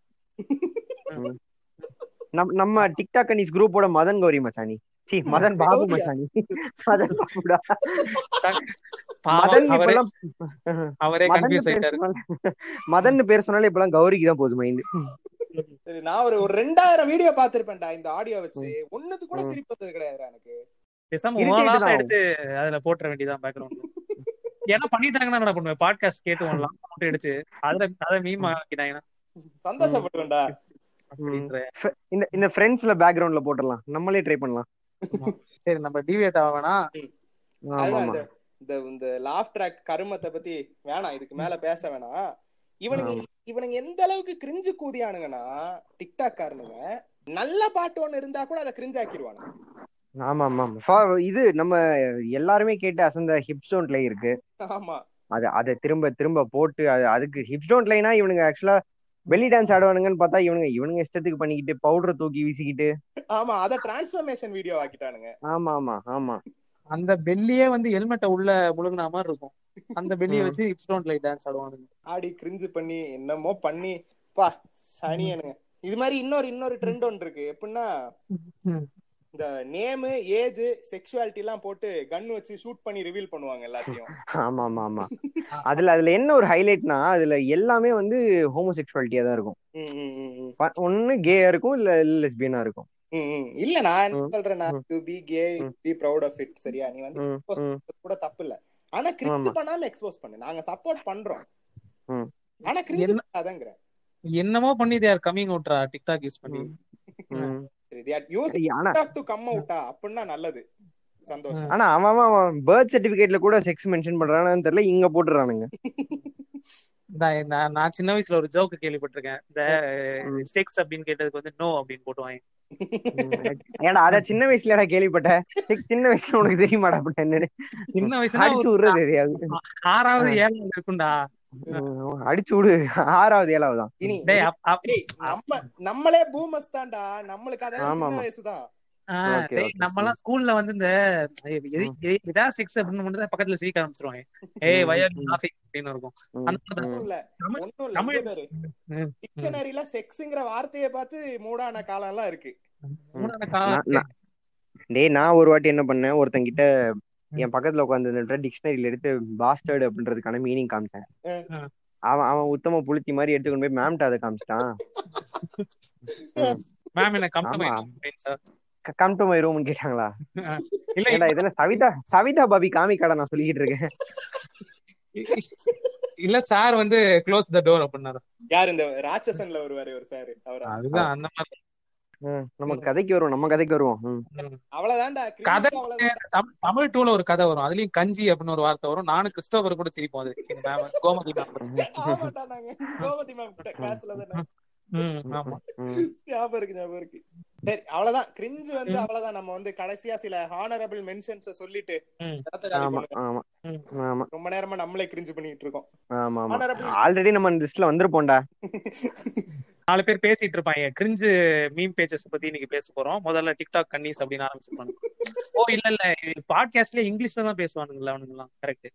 நம் நம்ம டிக்டாக் அனிஸ் குரூப்போட மதன் கௌரி மச்சானி சி மதன் பாபு கௌரியா? மச்சானி மதன் பாபுடா பாவம், மதன் அவரே இப்பெல்லாம் அவரே மதன் கன்ஃபியூஸ் பேர் ஆயிட்டாரு சொன்னாலே- மதன் பேர் சொன்னாலே இப்பெல்லாம் கௌரிக்கு தான் போகுது மைண்ட் சரி நான் ஒரு ஒரு ரெண்டாயிரம் வீடியோ பாத்திருப்பேன்டா இந்த ஆடியோ வச்சு ஒண்ணுத்து கூட ம். சிரிப்பது கிடையாதுடா எனக்கு பேசாம Irritate ஓலாசா தான் எடுத்து அதுல போட்டுற வேண்டியதான் பேக்ரவுண்ட் ஏன்னா பண்ணிட்டாங்கன்னா என்ன பண்ணுவேன் பாட்காஸ்ட் கேட்டு ஒண்ணலாம் போட்டு எடுத்து அதுல அதை மீம் ஆக்கிட்டாங்கன்னா சந்தோஷப்படுவேன்டா அப்படின்ற இந்த இந்த ஃப்ரெண்ட்ஸ்ல பேக்ரவுண்ட்ல போட்டுடலாம் நம்மளே ட்ரை பண்ணலாம் ஆமா. சரி நம்ம டிவியேட் ஆக வேணாம் ஆமா அதுதான் ஆமா இந்த இந்த இந்த லாஃப் ட்ராக் கருமத்தை பத்தி வேணாம் இதுக்கு மேல பேச வேணாம் இவனுங்க இவனுங்க எந்த அளவுக்கு கிரிஞ்சு கூதியானுங்கன்னா டிக்டாக் காரனுங்க நல்ல பாட்டு ஒண்ணு இருந்தா கூட அதை கிரிஞ்ச் ஆக்கிடுவானுங்க ஆமா ஆமா ஆமா. Fa- இது நம்ம எல்லாருமே கேட்டு அசந்த ஹிப்ஸ்டோன் லை இருக்கு ஆமா அது அதை திரும்ப திரும்ப போட்டு அது அதுக்கு ஹிப்ஸ்டோன் லைனா இவனுங்க ஆக்சுவலா பெல்லி டான்ஸ் ஆடுவானுங்கன்னு பார்த்தா இவனுங்க இவனுங்க இஷ்டத்துக்கு பண்ணிக்கிட்டு பவுடர் தூக்கி வீசிக்கிட்டு ஆமா அத டிரான்ஸ்ஃபர்மேஷன் வீடியோ ஆக்கிட்டானுங்க ஆமா ஆமா ஆமா அந்த பெல்லியே வந்து ஹெல்மெட்டை உள்ள முழுங்கின மாதிரி இருக்கும் அந்த பெல்லியை ம். வச்சு இப்ஸ்டோன் லைட் டான்ஸ் ஆடுவானுங்க ஆடி கிரிஞ்சு பண்ணி என்னமோ பண்ணி பா சனியனுங்க இது மாதிரி இன்னொரு இன்னொரு ட்ரெண்ட் ஒன்று இருக்கு எப்படின்னா ம். இந்த நேமு ஏஜ் செக்ஷுவாலிட்டி எல்லாம் போட்டு கன் வச்சு ஷூட் பண்ணி ரிவீல் பண்ணுவாங்க எல்லாத்தையும் ஆமா ஆமா ஆமா அதுல அதுல என்ன ஒரு ஹைலைட்னா அதுல எல்லாமே வந்து ஹோமோசெக்சுவாலிட்டியா தான் இருக்கும் ம், ம், ம், ம். ப- ஒண்ணு கேயா இருக்கும் இல்ல லெஸ்பியனா இருக்கும் ம், ம். இல்ல நான் என்ன ம். சொல்றேன்னா ம். டு பி கே ம். பி ப்ரௌட் ஆஃப் இட் சரியா நீ வந்து ம், expose ம். பண்றது கூட தப்பு இல்ல ஆனா கிரிஞ்சு ஆமா. பண்ணாம எக்ஸ்போஸ் பண்ணு நாங்க சப்போர்ட் பண்றோம் ம். ஆனா கிரிஞ்சு என்ன- பண்ணாதங்கிற என்னமோ பண்ணி தேர் கம்மிங் அவுட்ரா டிக்டாக் யூஸ் பண்ணி ம். யூஸ் சரி, ஆனா டு கம் அவுட்டா அப்படின்னா நல்லது சந்தோஷம் ஆனா அவன் அவன் பர்த் சர்டிபிகேட்ல கூட செக்ஸ் மென்ஷன் பண்றானான்னு தெரியல இங்க போட்டுறானுங்க நான் நான் நான் சின்ன வயசுல ஒரு ஜோக்கு கேள்விப்பட்டிருக்கேன் இந்த ம். செக்ஸ் அப்படின்னு கேட்டதுக்கு வந்து நோ அப்படின்னு போட்டுவாங்க ஏடா அத சின்ன வயசுலடா கேள்விப்பட்டேன் செக்ஸ் சின்ன வயசுல உனக்கு தெரியுமாடா அப்படி என்னன்னு சின்ன வயசுல அடிச்சு ஒரு விடுறது எதையாவது ஆறாவது ஏழாவது இருக்கும்டா ம், அடிச்சு விடு ஆறாவது ஏழாவது தான் இனி டேய் அப்- அப்- டேய், நம்ம நம்மளே பூமஸ் தான்டா நம்மளுக்கு அதெல்லாம் ஆமா, சின்ன ஆமா. வயசுதான் ஆ, Okay, டேய் okay. நம்ம எல்லாம் ஸ்கூல்ல வந்து இந்த எ- எது- எ- ஏதாவது செக்ஸ் அப்படின்னு மட்டும் தான் பக்கத்துல சிரிக்க ஆரம்பிச்சிருவாங்க ஏய் ம், வயர் ம். காஃபி அப்படின்னு இருக்கும் ம், அந்த மாதிரி ம். ஒண்ணும் இல்ல தமிழ் ஒண்ணும் இல்ல தமிழ் இங்க பாரு ம், டிக்ஷனரியில செக்ஸ்ங்கிற வார்த்தையை பார்த்து மூடான காலம் எல்லாம் இருக்கு மூணாவது நான் காலம் நான்- டேய் நான் ஒரு வாட்டி என்ன பண்ணேன் ஒருத்தங்கிட்ட என் பக்கத்துல உட்காந்து டிக்ஷனரியில எடுத்து பாஸ்டர்டு அப்படின்றதுக்கான மீனிங் காமிச்சேன் ஆ. அவன் அவன் உத்தம புளுத்தி மாதிரி எடுத்துக்கொண்டு போய் மேம்ட்ட அதை காமிச்சிட்டான் மேம் என்ன கம்பெனி ஆமா. அப்படின்னு சார் கம் டு மை ரூம்னு கேட்டாங்களா இல்ல ஏடா இதெல்லாம் சவிதா சவிதா பாபி காமிக்காடா நான் சொல்லிக்கிட்டு இருக்கேன் இல்ல சார் வந்து க்ளோஸ் த டோர் அப்படின்னாரு யார் இந்த ராட்சசன்ல வருவாரு ஒரு சார் அவரா அதுதான் அந்த மாதிரி ம், நம்ம கதைக்கு வருவோம் நம்ம கதைக்கு வருவோம் ம். அவ்வளவுதான்டா கதை கிரிஞ்சு அவ்வளவுதான் தமிழ் தமிழ் டூல ஒரு கதை வரும் அதுலயும் கஞ்சி அப்படின்னு ஒரு வார்த்தை வரும் நானும் கிறிஸ்டோபர் கூட சிரிப்போம் அது எங்க மேம் கோமதி மேம் ஆமாடா நாங்க கோமதி மேம் கிட்ட கிளாஸ்ல தானே ம் ஆமா ம். ஞாபகம் இருக்கு ஞாபகம் இருக்கு சரி அவ்வளவுதான் கிரிஞ்சு வந்து அவ்வளவுதான் நம்ம வந்து கடைசியா சில ஹானரபிள் மென்ஷன்ஸ் சொல்லிட்டு ம். இடத்த காலி ஆமா பண்ணுங்க. ஆமா ம். ஆமா ரொம்ப நேரமா நம்மளே கிரிஞ்சு பண்ணிட்டு இருக்கோம் ஆமா ஆமா Honorable- ஆல்ரெடி நம்ம இந்த லிஸ்ட்ல வந்திருப்போம்டா நாலு பேர் பேசிட்டு இருப்பாங்க கிரிஞ்சு மீம் பேஜஸ் பத்தி இன்னைக்கு பேச போறோம் முதல்ல டிக்டாக் கன்னிஸ் அப்படின்னு ஆரம்பிச்சிருப்பாங்க ஓ இல்ல இல்ல பாட்காஸ்ட்ல இங்கிலீஷ்ல தான் பேசுவானுங்கல்ல அவனுங்கலாம் correct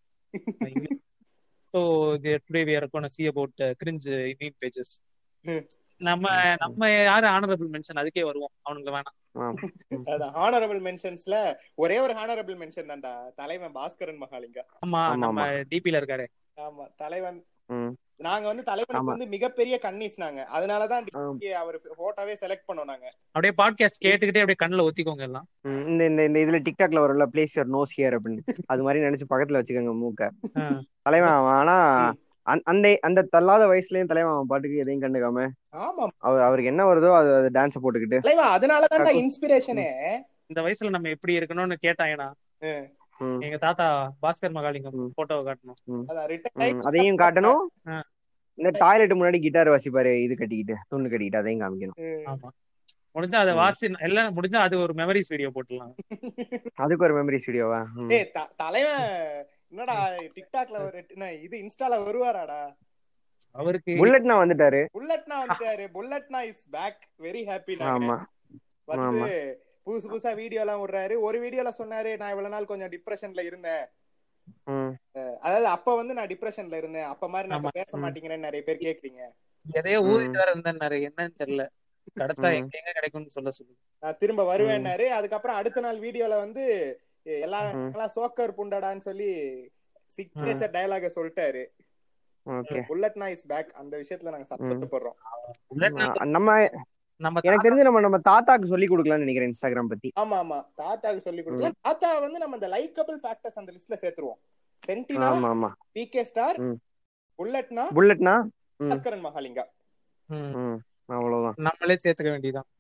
so today we are gonna see about cringe meme pages ம். நம்ம நம்ம யாரு ஆனரபிள் மென்ஷன் அதுக்கே வருவோம் அவனுங்க வேணாம் ஆமா. அதான் ஹானரபிள் மென்ஷன்ஸ்ல ஒரே ஒரு ஹானரபிள் மென்ஷன் தான்டா தலைவன் பாஸ்கரன் மகாலிங்கா ஆமா ஆமா, நம்ம ஆமா. டிபில இருக்காரு ஆமா தலைவன் ம். நாங்க வந்து தலைவனுக்கு ஆமா. வந்து மிகப்பெரிய கன்னிஸ் நாங்க அதனாலதான் ஆம். DP அவர் போட்டோவே செலக்ட் பண்ணோம் நாங்க அப்படியே பாட்காஸ்ட் கேட்டுக்கிட்டே அப்படியே கண்ணுல ஒத்திக்கோங்க எல்லாம் ம், இந்த இந்த இந்த இதுல டிக்டாக்ல வரும்ல பிளேஸ் யுவர் நோஸ் ஹியர் அப்படின்னு அது மாதிரி நினைச்சு பக்கத்துல வச்சுக்கோங்க மூக்க ஆ. தலைவன் அவன் ஆனா ம். அந்த- அந்த அந்த தள்ளாத வயசுலயும் தலைவன் அவன் பாட்டுக்கு எதையும் கண்டுக்காம ஆமா அவர் அவருக்கு என்ன வருதோ அது அது டான்ஸ் போட்டுக்கிட்டு தலைவா அதனாலதான்டா கக்கு- இன்ஸ்பிரேஷனே இந்த வயசுல நம்ம எப்படி இருக்கணும்னு கேட்டாங்கன்னா ம், எங்க தாத்தா பாஸ்கர் மகாலிங்கம் ம். போட்டோவை காட்டணும் அதான் ம், ரிட்டையர் அதையும் காட்டணும் ஆ. இந்த டாய்லெட் முன்னாடி கிட்டார் வாசிப்பாரு இது கட்டிக்கிட்டு துண்டு கட்டிக்கிட்டு அதையும் காமிக்கணும் ஆமா முடிஞ்சா அதை ம். வாசி எல்லாம் முடிஞ்சா அது ஒரு மெமரிஸ் வீடியோ போட்டுடலாம் அதுக்கு ஒரு மெமரி ஸ்டுடியோவா ஏய் த- தலைவன் என்னடா டிக்டாக்ல ஒரு என்ன, இது இன்ஸ்டால வருவாராடா அவருக்கு புல்லட்னா வந்துட்டாரு புல்லட்னா வந்துட்டாரு புல்லட்னா இஸ் பேக் வெரி ஹாப்பி ஆமா வந்து ஆமா. புதுசு புதுசா வீடியோ எல்லாம் விடுறாரு ஒரு வீடியோல சொன்னாரு நான் இவ்வளவு நாள் கொஞ்சம் டிப்ரெஷன்ல இருந்தேன் ம், அதாவது அப்ப வந்து நான் டிப்ரெஷன்ல இருந்தேன் அப்ப மாதிரி நான் இப்ப ஆமா. பேச ம். மாட்டேங்கிறேன்னு நிறைய பேர் கேக்குறீங்க எதையோ ஊதிட்டு வேற இருந்தாரு என்னன்னு தெரியல கிடைச்சா ம். எங்க எங்க கிடைக்கும்னு சொல்ல சொல்லு நான் திரும்ப வருவேன்னாரு அதுக்கப்புறம் அடுத்த நாள் வீடியோல வந்து எ- எல்லா ம். எல்லாம் சோக்கர் புண்டடான்னு சொல்லி சிக்னேச்சர் டயலாக சொல்லிட்டாரு ஓகே புல்லட் இஸ் பேக் அந்த விஷயத்துல நாங்க சந்தோஷப்படுறோம் புல்லட் ஆ, நம்ம நம்ம எனக்கு தெரிஞ்சு நம்ம நம்ம தாத்தாக்கு சொல்லி கொடுக்கலாம்னு நினைக்கிறேன் இன்ஸ்டாகிராம் பத்தி ஆமா ஆமா தாத்தாக்கு சொல்லி கொடுக்கலாம் தாத்தா வந்து நம்ம இந்த லைக்கபிள் ஃபேக்டர்ஸ் அந்த லிஸ்ட்ல சேர்த்துருவோம் சென்டினா ஆமா ஆமா பிகே ஸ்டார் ம். புல்லட்னா புல்லட்னா ம். பாஸ்கரன் மகாலிங்கா ம், ம், அவ்வளவுதான் நம்மளே சேர்த்துக்க வேண்டியதுதான்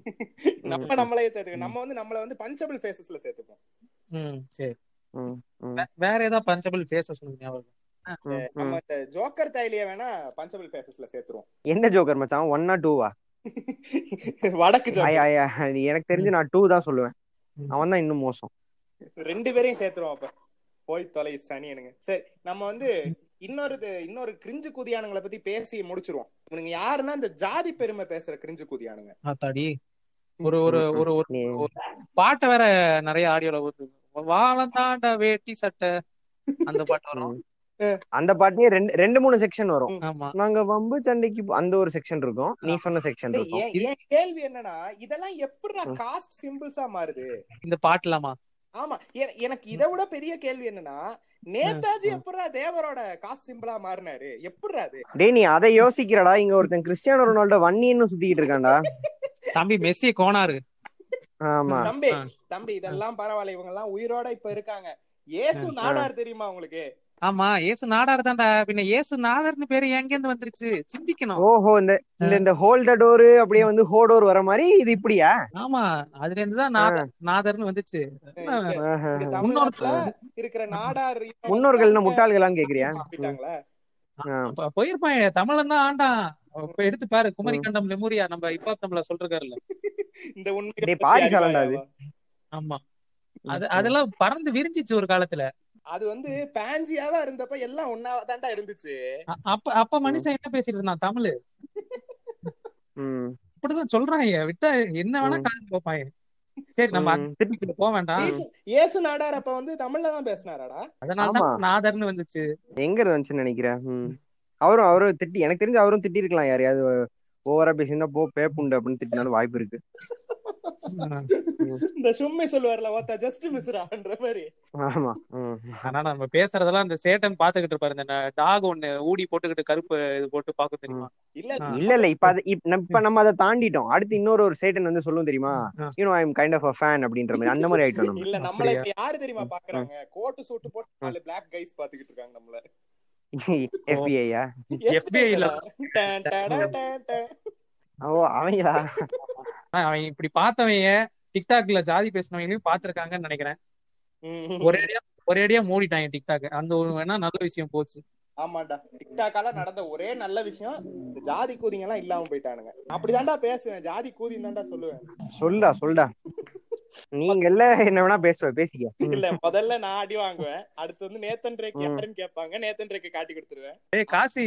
நம்ம நம்மளே சேர்த்துக்கோம் நம்ம வந்து நம்மள வந்து பஞ்சபிள் ஃபேசஸ்ல சேர்த்துப்போம் ம் சரி ம், ம், வே- வேற ஏதாவது பஞ்சபிள் ஃபேஸ் சொல்லுங்க ஞாபகம் ம், ம். நம்ம இந்த ஜோக்கர் தைலிய வேணா பஞ்சபிள் ஃபேசஸ்ல சேர்த்துருவோம் என்ன ஜோக்கர் மச்சான் ஒன்னா டூவா வடக்கு ஐ- ஜோக்கர் ஐ- ஐ- எனக்கு தெரிஞ்சு நான் டூ தான் சொல்லுவேன் அவன் தான் இன்னும் மோசம் ரெண்டு பேரையும் சேர்த்துருவோம் அப்ப போய் தொலை சனியனுங்க சரி நம்ம வந்து இன்னொரு இது- இன்னொரு கிரிஞ்சு குதியானுங்களை பத்தி பேசி முடிச்சிருவோம் இவனுங்க யாருன்னா இந்த ஜாதி பெருமை பேசுற கிரிஞ்சு குதியானுங்க ஆத்தாடி ஒரு ஒரு ம், ம். ஒரு ஒரு நீ- ஒரு பாட்டை வேற நிறைய ஆடியோல வருது வாழந்தாண்ட வேட்டி சட்டை அந்த பாட்டு வரும் அந்த பாட்டியே ரெண்டு ரெண்டு மூணு செக்ஷன் வரும் ஆமா நாங்க வம்பு சண்டைக்கு போ- அந்த ஒரு செக்ஷன் இருக்கும் நீ சொன்ன செக்ஷன் டேய், இருக்கும் என் என் கேள்வி என்னன்னா இதெல்லாம் எப்படிடா காஸ்ட் சிம்பிள்ஸா மாறுது இந்த பாட்டுலாமா ஆமா எ- எனக்கு இதை விட பெரிய கேள்வி என்னன்னா நேதாஜி எப்படிடா தேவரோட காஸ்ட் சிம்பிளா மாறினாரு எப்படிடா அது டேய் நீ அதை யோசிக்கிறடா இங்க ஒருத்தன் கிறிஸ்டியானோ ரொனால்டோ வன்னின்னு சுத்திக்கிட்டு இருக்கான்டா தம்பி மெஸ்ஸி கோனாரு ஆமா தம்பி ஆ. தம்பி இதெல்லாம் பரவாயில்ல இவங்க எல்லாம் உயிரோட இப்ப இருக்காங்க இயேசு நாடார் தெரியுமா உங்களுக்கு ஆமா ஏசு நாடார் தான்டா பின்ன ஏசு நாதர்னு பேரு எங்க இருந்து வந்துருச்சு சிந்திக்கணும் ஓஹோ இந்த இந்த இந்த ஹோல் த டோர் அப்படியே வந்து ஹோடோர் வர மாதிரி இது இப்படியா ஆமா அதுல இருந்து தான் நாதர் நாதர்னு வந்துச்சு என்ன, ஆஹா. இங்க முன்னோர் தமிழ்நாட்டுல இருக்கிற நாடார் இனவங்க முன்னோர்கள்னா இங்க முட்டாள்களான்னு கேக்குறியா சாப்பிட்டாங்களா? ஆ. அப்ப போயிருப்பான் தமிழன் தான் ஆண்டான் இப்ப எடுத்து பாரு குமரி ம். கண்டம் லெமூரியா நம்ம இப்ப நம்மள சொல்றாருல்ல இந்த உண்மை டேய், பாரிசாலன்டா அது. ஆமா அது அதெல்லாம் பறந்து விரிஞ்சிச்சு ஒரு காலத்துல அது வந்து பேஞ்சியாவா இருந்தப்ப எல்லாம் ஒன்னாவா தான்டா இருந்துச்சு அ- அப்ப அப்ப மனுஷன் என்ன பேசிட்டு இருந்தான் தமிழ் ம். இப்படிதான் சொல்றாங்க விட்டா என்ன வேணா ம். காது போப்பாங்க சரி நம்ம ம். அந்த திருப்பிக்குள்ள போக வேண்டாம் இயேசு- இயேசு நாடார் அப்ப வந்து தமிழ்ல தான் பேசினாராடா அதனாலதான் ஆமா. நாதர்னு வந்துச்சு எங்க இருந்து வந்துச்சுன்னு நினைக்கிறேன் ம். அவரும் அவரும் திட்டி எனக்கு தெரிஞ்சு அவரும் திட்டி இருக்கலாம் யாரையாவது ஓவரா பேசியிருந்தா போ பேப்புண்டு அப்படின்னு திட்டினாலும் வாய்ப்பு இருக்கு இந்த சும்மி சொல்லுவார்ல ஒருத்த ஜஸ்ட் மிஸ்ரான்ற மாதிரி ஆமா ம். ஆனா நம்ம பேசுறதெல்லாம் இந்த சேட்டன் பாத்துக்கிட்டு இருப்பாரு இந்த டாக் ஒண்ணு ஊடி போட்டுக்கிட்டு கருப்பு இது போட்டு பாக்க தெரியுமா இல்ல ஆ. இல்ல இல்ல இப்ப அது இப்ப நம்ம- இப்ப நம்ம அதை தாண்டிட்டோம் அடுத்து இன்னொரு ஒரு சேட்டன் வந்து சொல்லும் தெரியுமா ஆ. You know I am kind of a fan அப்படின்ற மாதிரி அந்த மாதிரி ஆயிட்டோம் நம்ம இல்ல நம்மள அப்படியா? இப்ப யாரு தெரியுமா பாக்குறாங்க கோட்டு சூட்டு போட்டு நாலு பிளாக் கைஸ் பாத்துக்கிட்டு இருக்காங்க நம்மள எஃபிஐயா FBI இல்ல. டன், டன், டன், டன். ஓ அவங்களா ஆனா, அவன் இப்படி பார்த்தவங்க டிக்டாக்ல ஜாதி பேசினவங்களையும் பாத்திருக்காங்கன்னு நினைக்கிறேன் ம். ஒரேடியா ஒரேடியா மூடிட்டாங்க டிக்டாக் அந்த ஒரு வேணா நல்ல விஷயம் போச்சு ஆமாண்டா டிக்டாக்கால நடந்த ஒரே நல்ல விஷயம் இந்த ஜாதி கூதிங்க எல்லாம் இல்லாம போயிட்டானுங்க அப்படிதான்டா பேசுவேன் ஜாதி கூதின்னு தான்டா சொல்லுவேன் சொல்டா சொல்டா நீங்க எல்லாம் என்ன வேணா பேசுவ பேசிக்க இல்ல முதல்ல நான் அடி வாங்குவேன் அடுத்து வந்து நேத்தன் ரேக்கு ம். யாருன்னு கேட்பாங்க நேத்தன் ரேக்கு காட்டி கொடுத்துருவேன் ஏய் காசி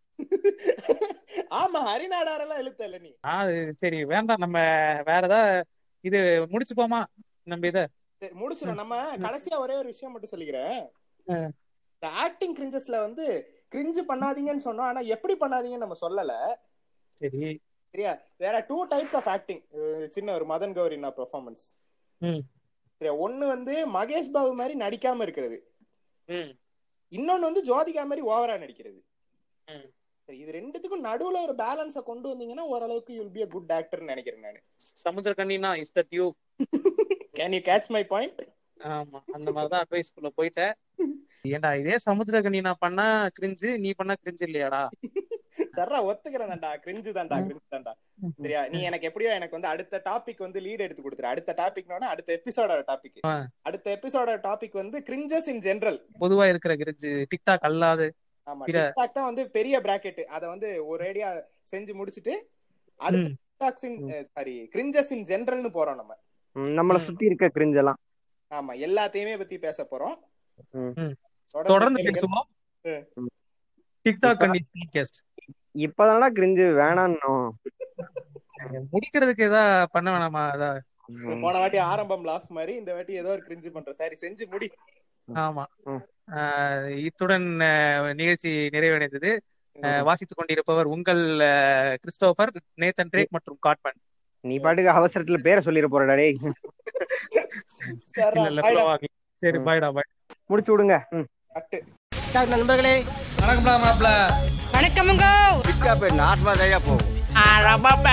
ஆமா ஹரிநாடாரெல்லாம் இழுத்தல நீ ஆ அது சரி வேண்டாம் நம்ம வேற ஏதாவது இது முடிச்சுப்போமா நம்ம இத சரி, முடிச்சிடும் நம்ம கடைசியா ஒரே ஒரு விஷயம் மட்டும் சொல்லிக்கிறேன் ஆ. இந்த ஆக்டிங் கிரிஞ்சஸ்ல வந்து கிரிஞ்சு பண்ணாதீங்கன்னு சொன்னோம் ஆனா எப்படி பண்ணாதீங்கன்னு நம்ம சொல்லல சரி சரியா வேற டூ டைப்ஸ் ஆஃப் ஆக்டிங் சின்ன ஒரு மதன் கௌரினா பெர்ஃபார்மன்ஸ் ம். சரியா ஒண்ணு வந்து மகேஷ் பாபு மாதிரி நடிக்காம இருக்கிறது ம் இன்னொன்னு வந்து ஜோதிகா மாதிரி ஓவரா நடிக்கிறது ம். சரி இது ரெண்டுத்துக்கும் நடுவுல ஒரு பேலன்ஸ கொண்டு வந்தீங்கன்னா ஓரளவுக்கு யூல் பி a குட் ஆக்டர்னு நினைக்கிறேன் நான் சமுத்திர கண்ணினா is that you can you catch my point ஆமா அந்த மாதிரிதான் அட்வைஸ் குள்ள போயிட்டேன் ஏன்டா இதே சமுத்திர கண்ணி நான் பண்ணா கிரிஞ்சு நீ பண்ணா கிரிஞ்சு இல்லையாடா சர்ரா ஒத்துக்கிறேன் தான்டா கிரிஞ்சு தான்டா கிரிஞ்சு தான்டா சரியா நீ எனக்கு எப்படியோ எனக்கு வந்து அடுத்த டாபிக் வந்து லீட் எடுத்து கொடுத்துரு அடுத்த டாபிக்னோட அடுத்த எபிசோட டாபிக் ஆ. அடுத்த எபிசோட டாபிக் வந்து கிரிஞ்சஸ் இன் ஜெனரல் பொதுவா இருக்கிற கிரிஞ்சு டிக்டாக் அல்லாது ஆமா பிற- டிக்டாக் தான் வந்து பெரிய பிராக்கெட் அத வந்து ஒரேடியா செஞ்சு முடிச்சிட்டு அடுத்த ம். TikToks in sorry cringes in ஜெனரல்னு போறோம் நம்ம ம், நம்மள சுத்தி இருக்க கிரிஞ்செல்லாம் ஆமா எல்லாத்தையுமே பத்தி பேச போறோம் ம். ம். தொடர்ந்து கேளுங்க. பேசுவோம் ம். டிக்டாக் கண்ணி பாட்காஸ்ட் இப்பதானா கிரிஞ்சு வேணான்னு முடிக்கிறதுக்கு ஏதா பண்ண வேணாமா அதா போன வாட்டி ஆரம்பம் லாஃப் மாதிரி இந்த வாட்டி ஏதோ ஒரு கிரிஞ்சு பண்றோம் சரி செஞ்சு முடி ஆமா ம். ஆஹ் இத்துடன் ஆஹ் நிகழ்ச்சி நிறைவடைந்தது ஆஹ் வாசித்துக் கொண்டிருப்பவர் உங்கள் ஆஹ் கிறிஸ்டோபர் நேத்தன் ட்ரேக் மற்றும் காட்மன் நீ பாட்டுக்கு அவசரத்துல பேரை சொல்லிட போறடா டேய் சரிடா, இல்ல இல்ல bye டா. flow ஆகல. சரி ம். பாய்டா பாய் முடிச்சு விடுங்க ம். கட்டு நண்பர்களே வணக்கமுங்க நார்மலா தையா போகும்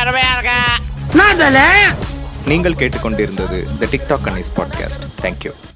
நீங்கள் கேட்டுக்கொண்டிருந்தது the TikTok Annie's podcast thank you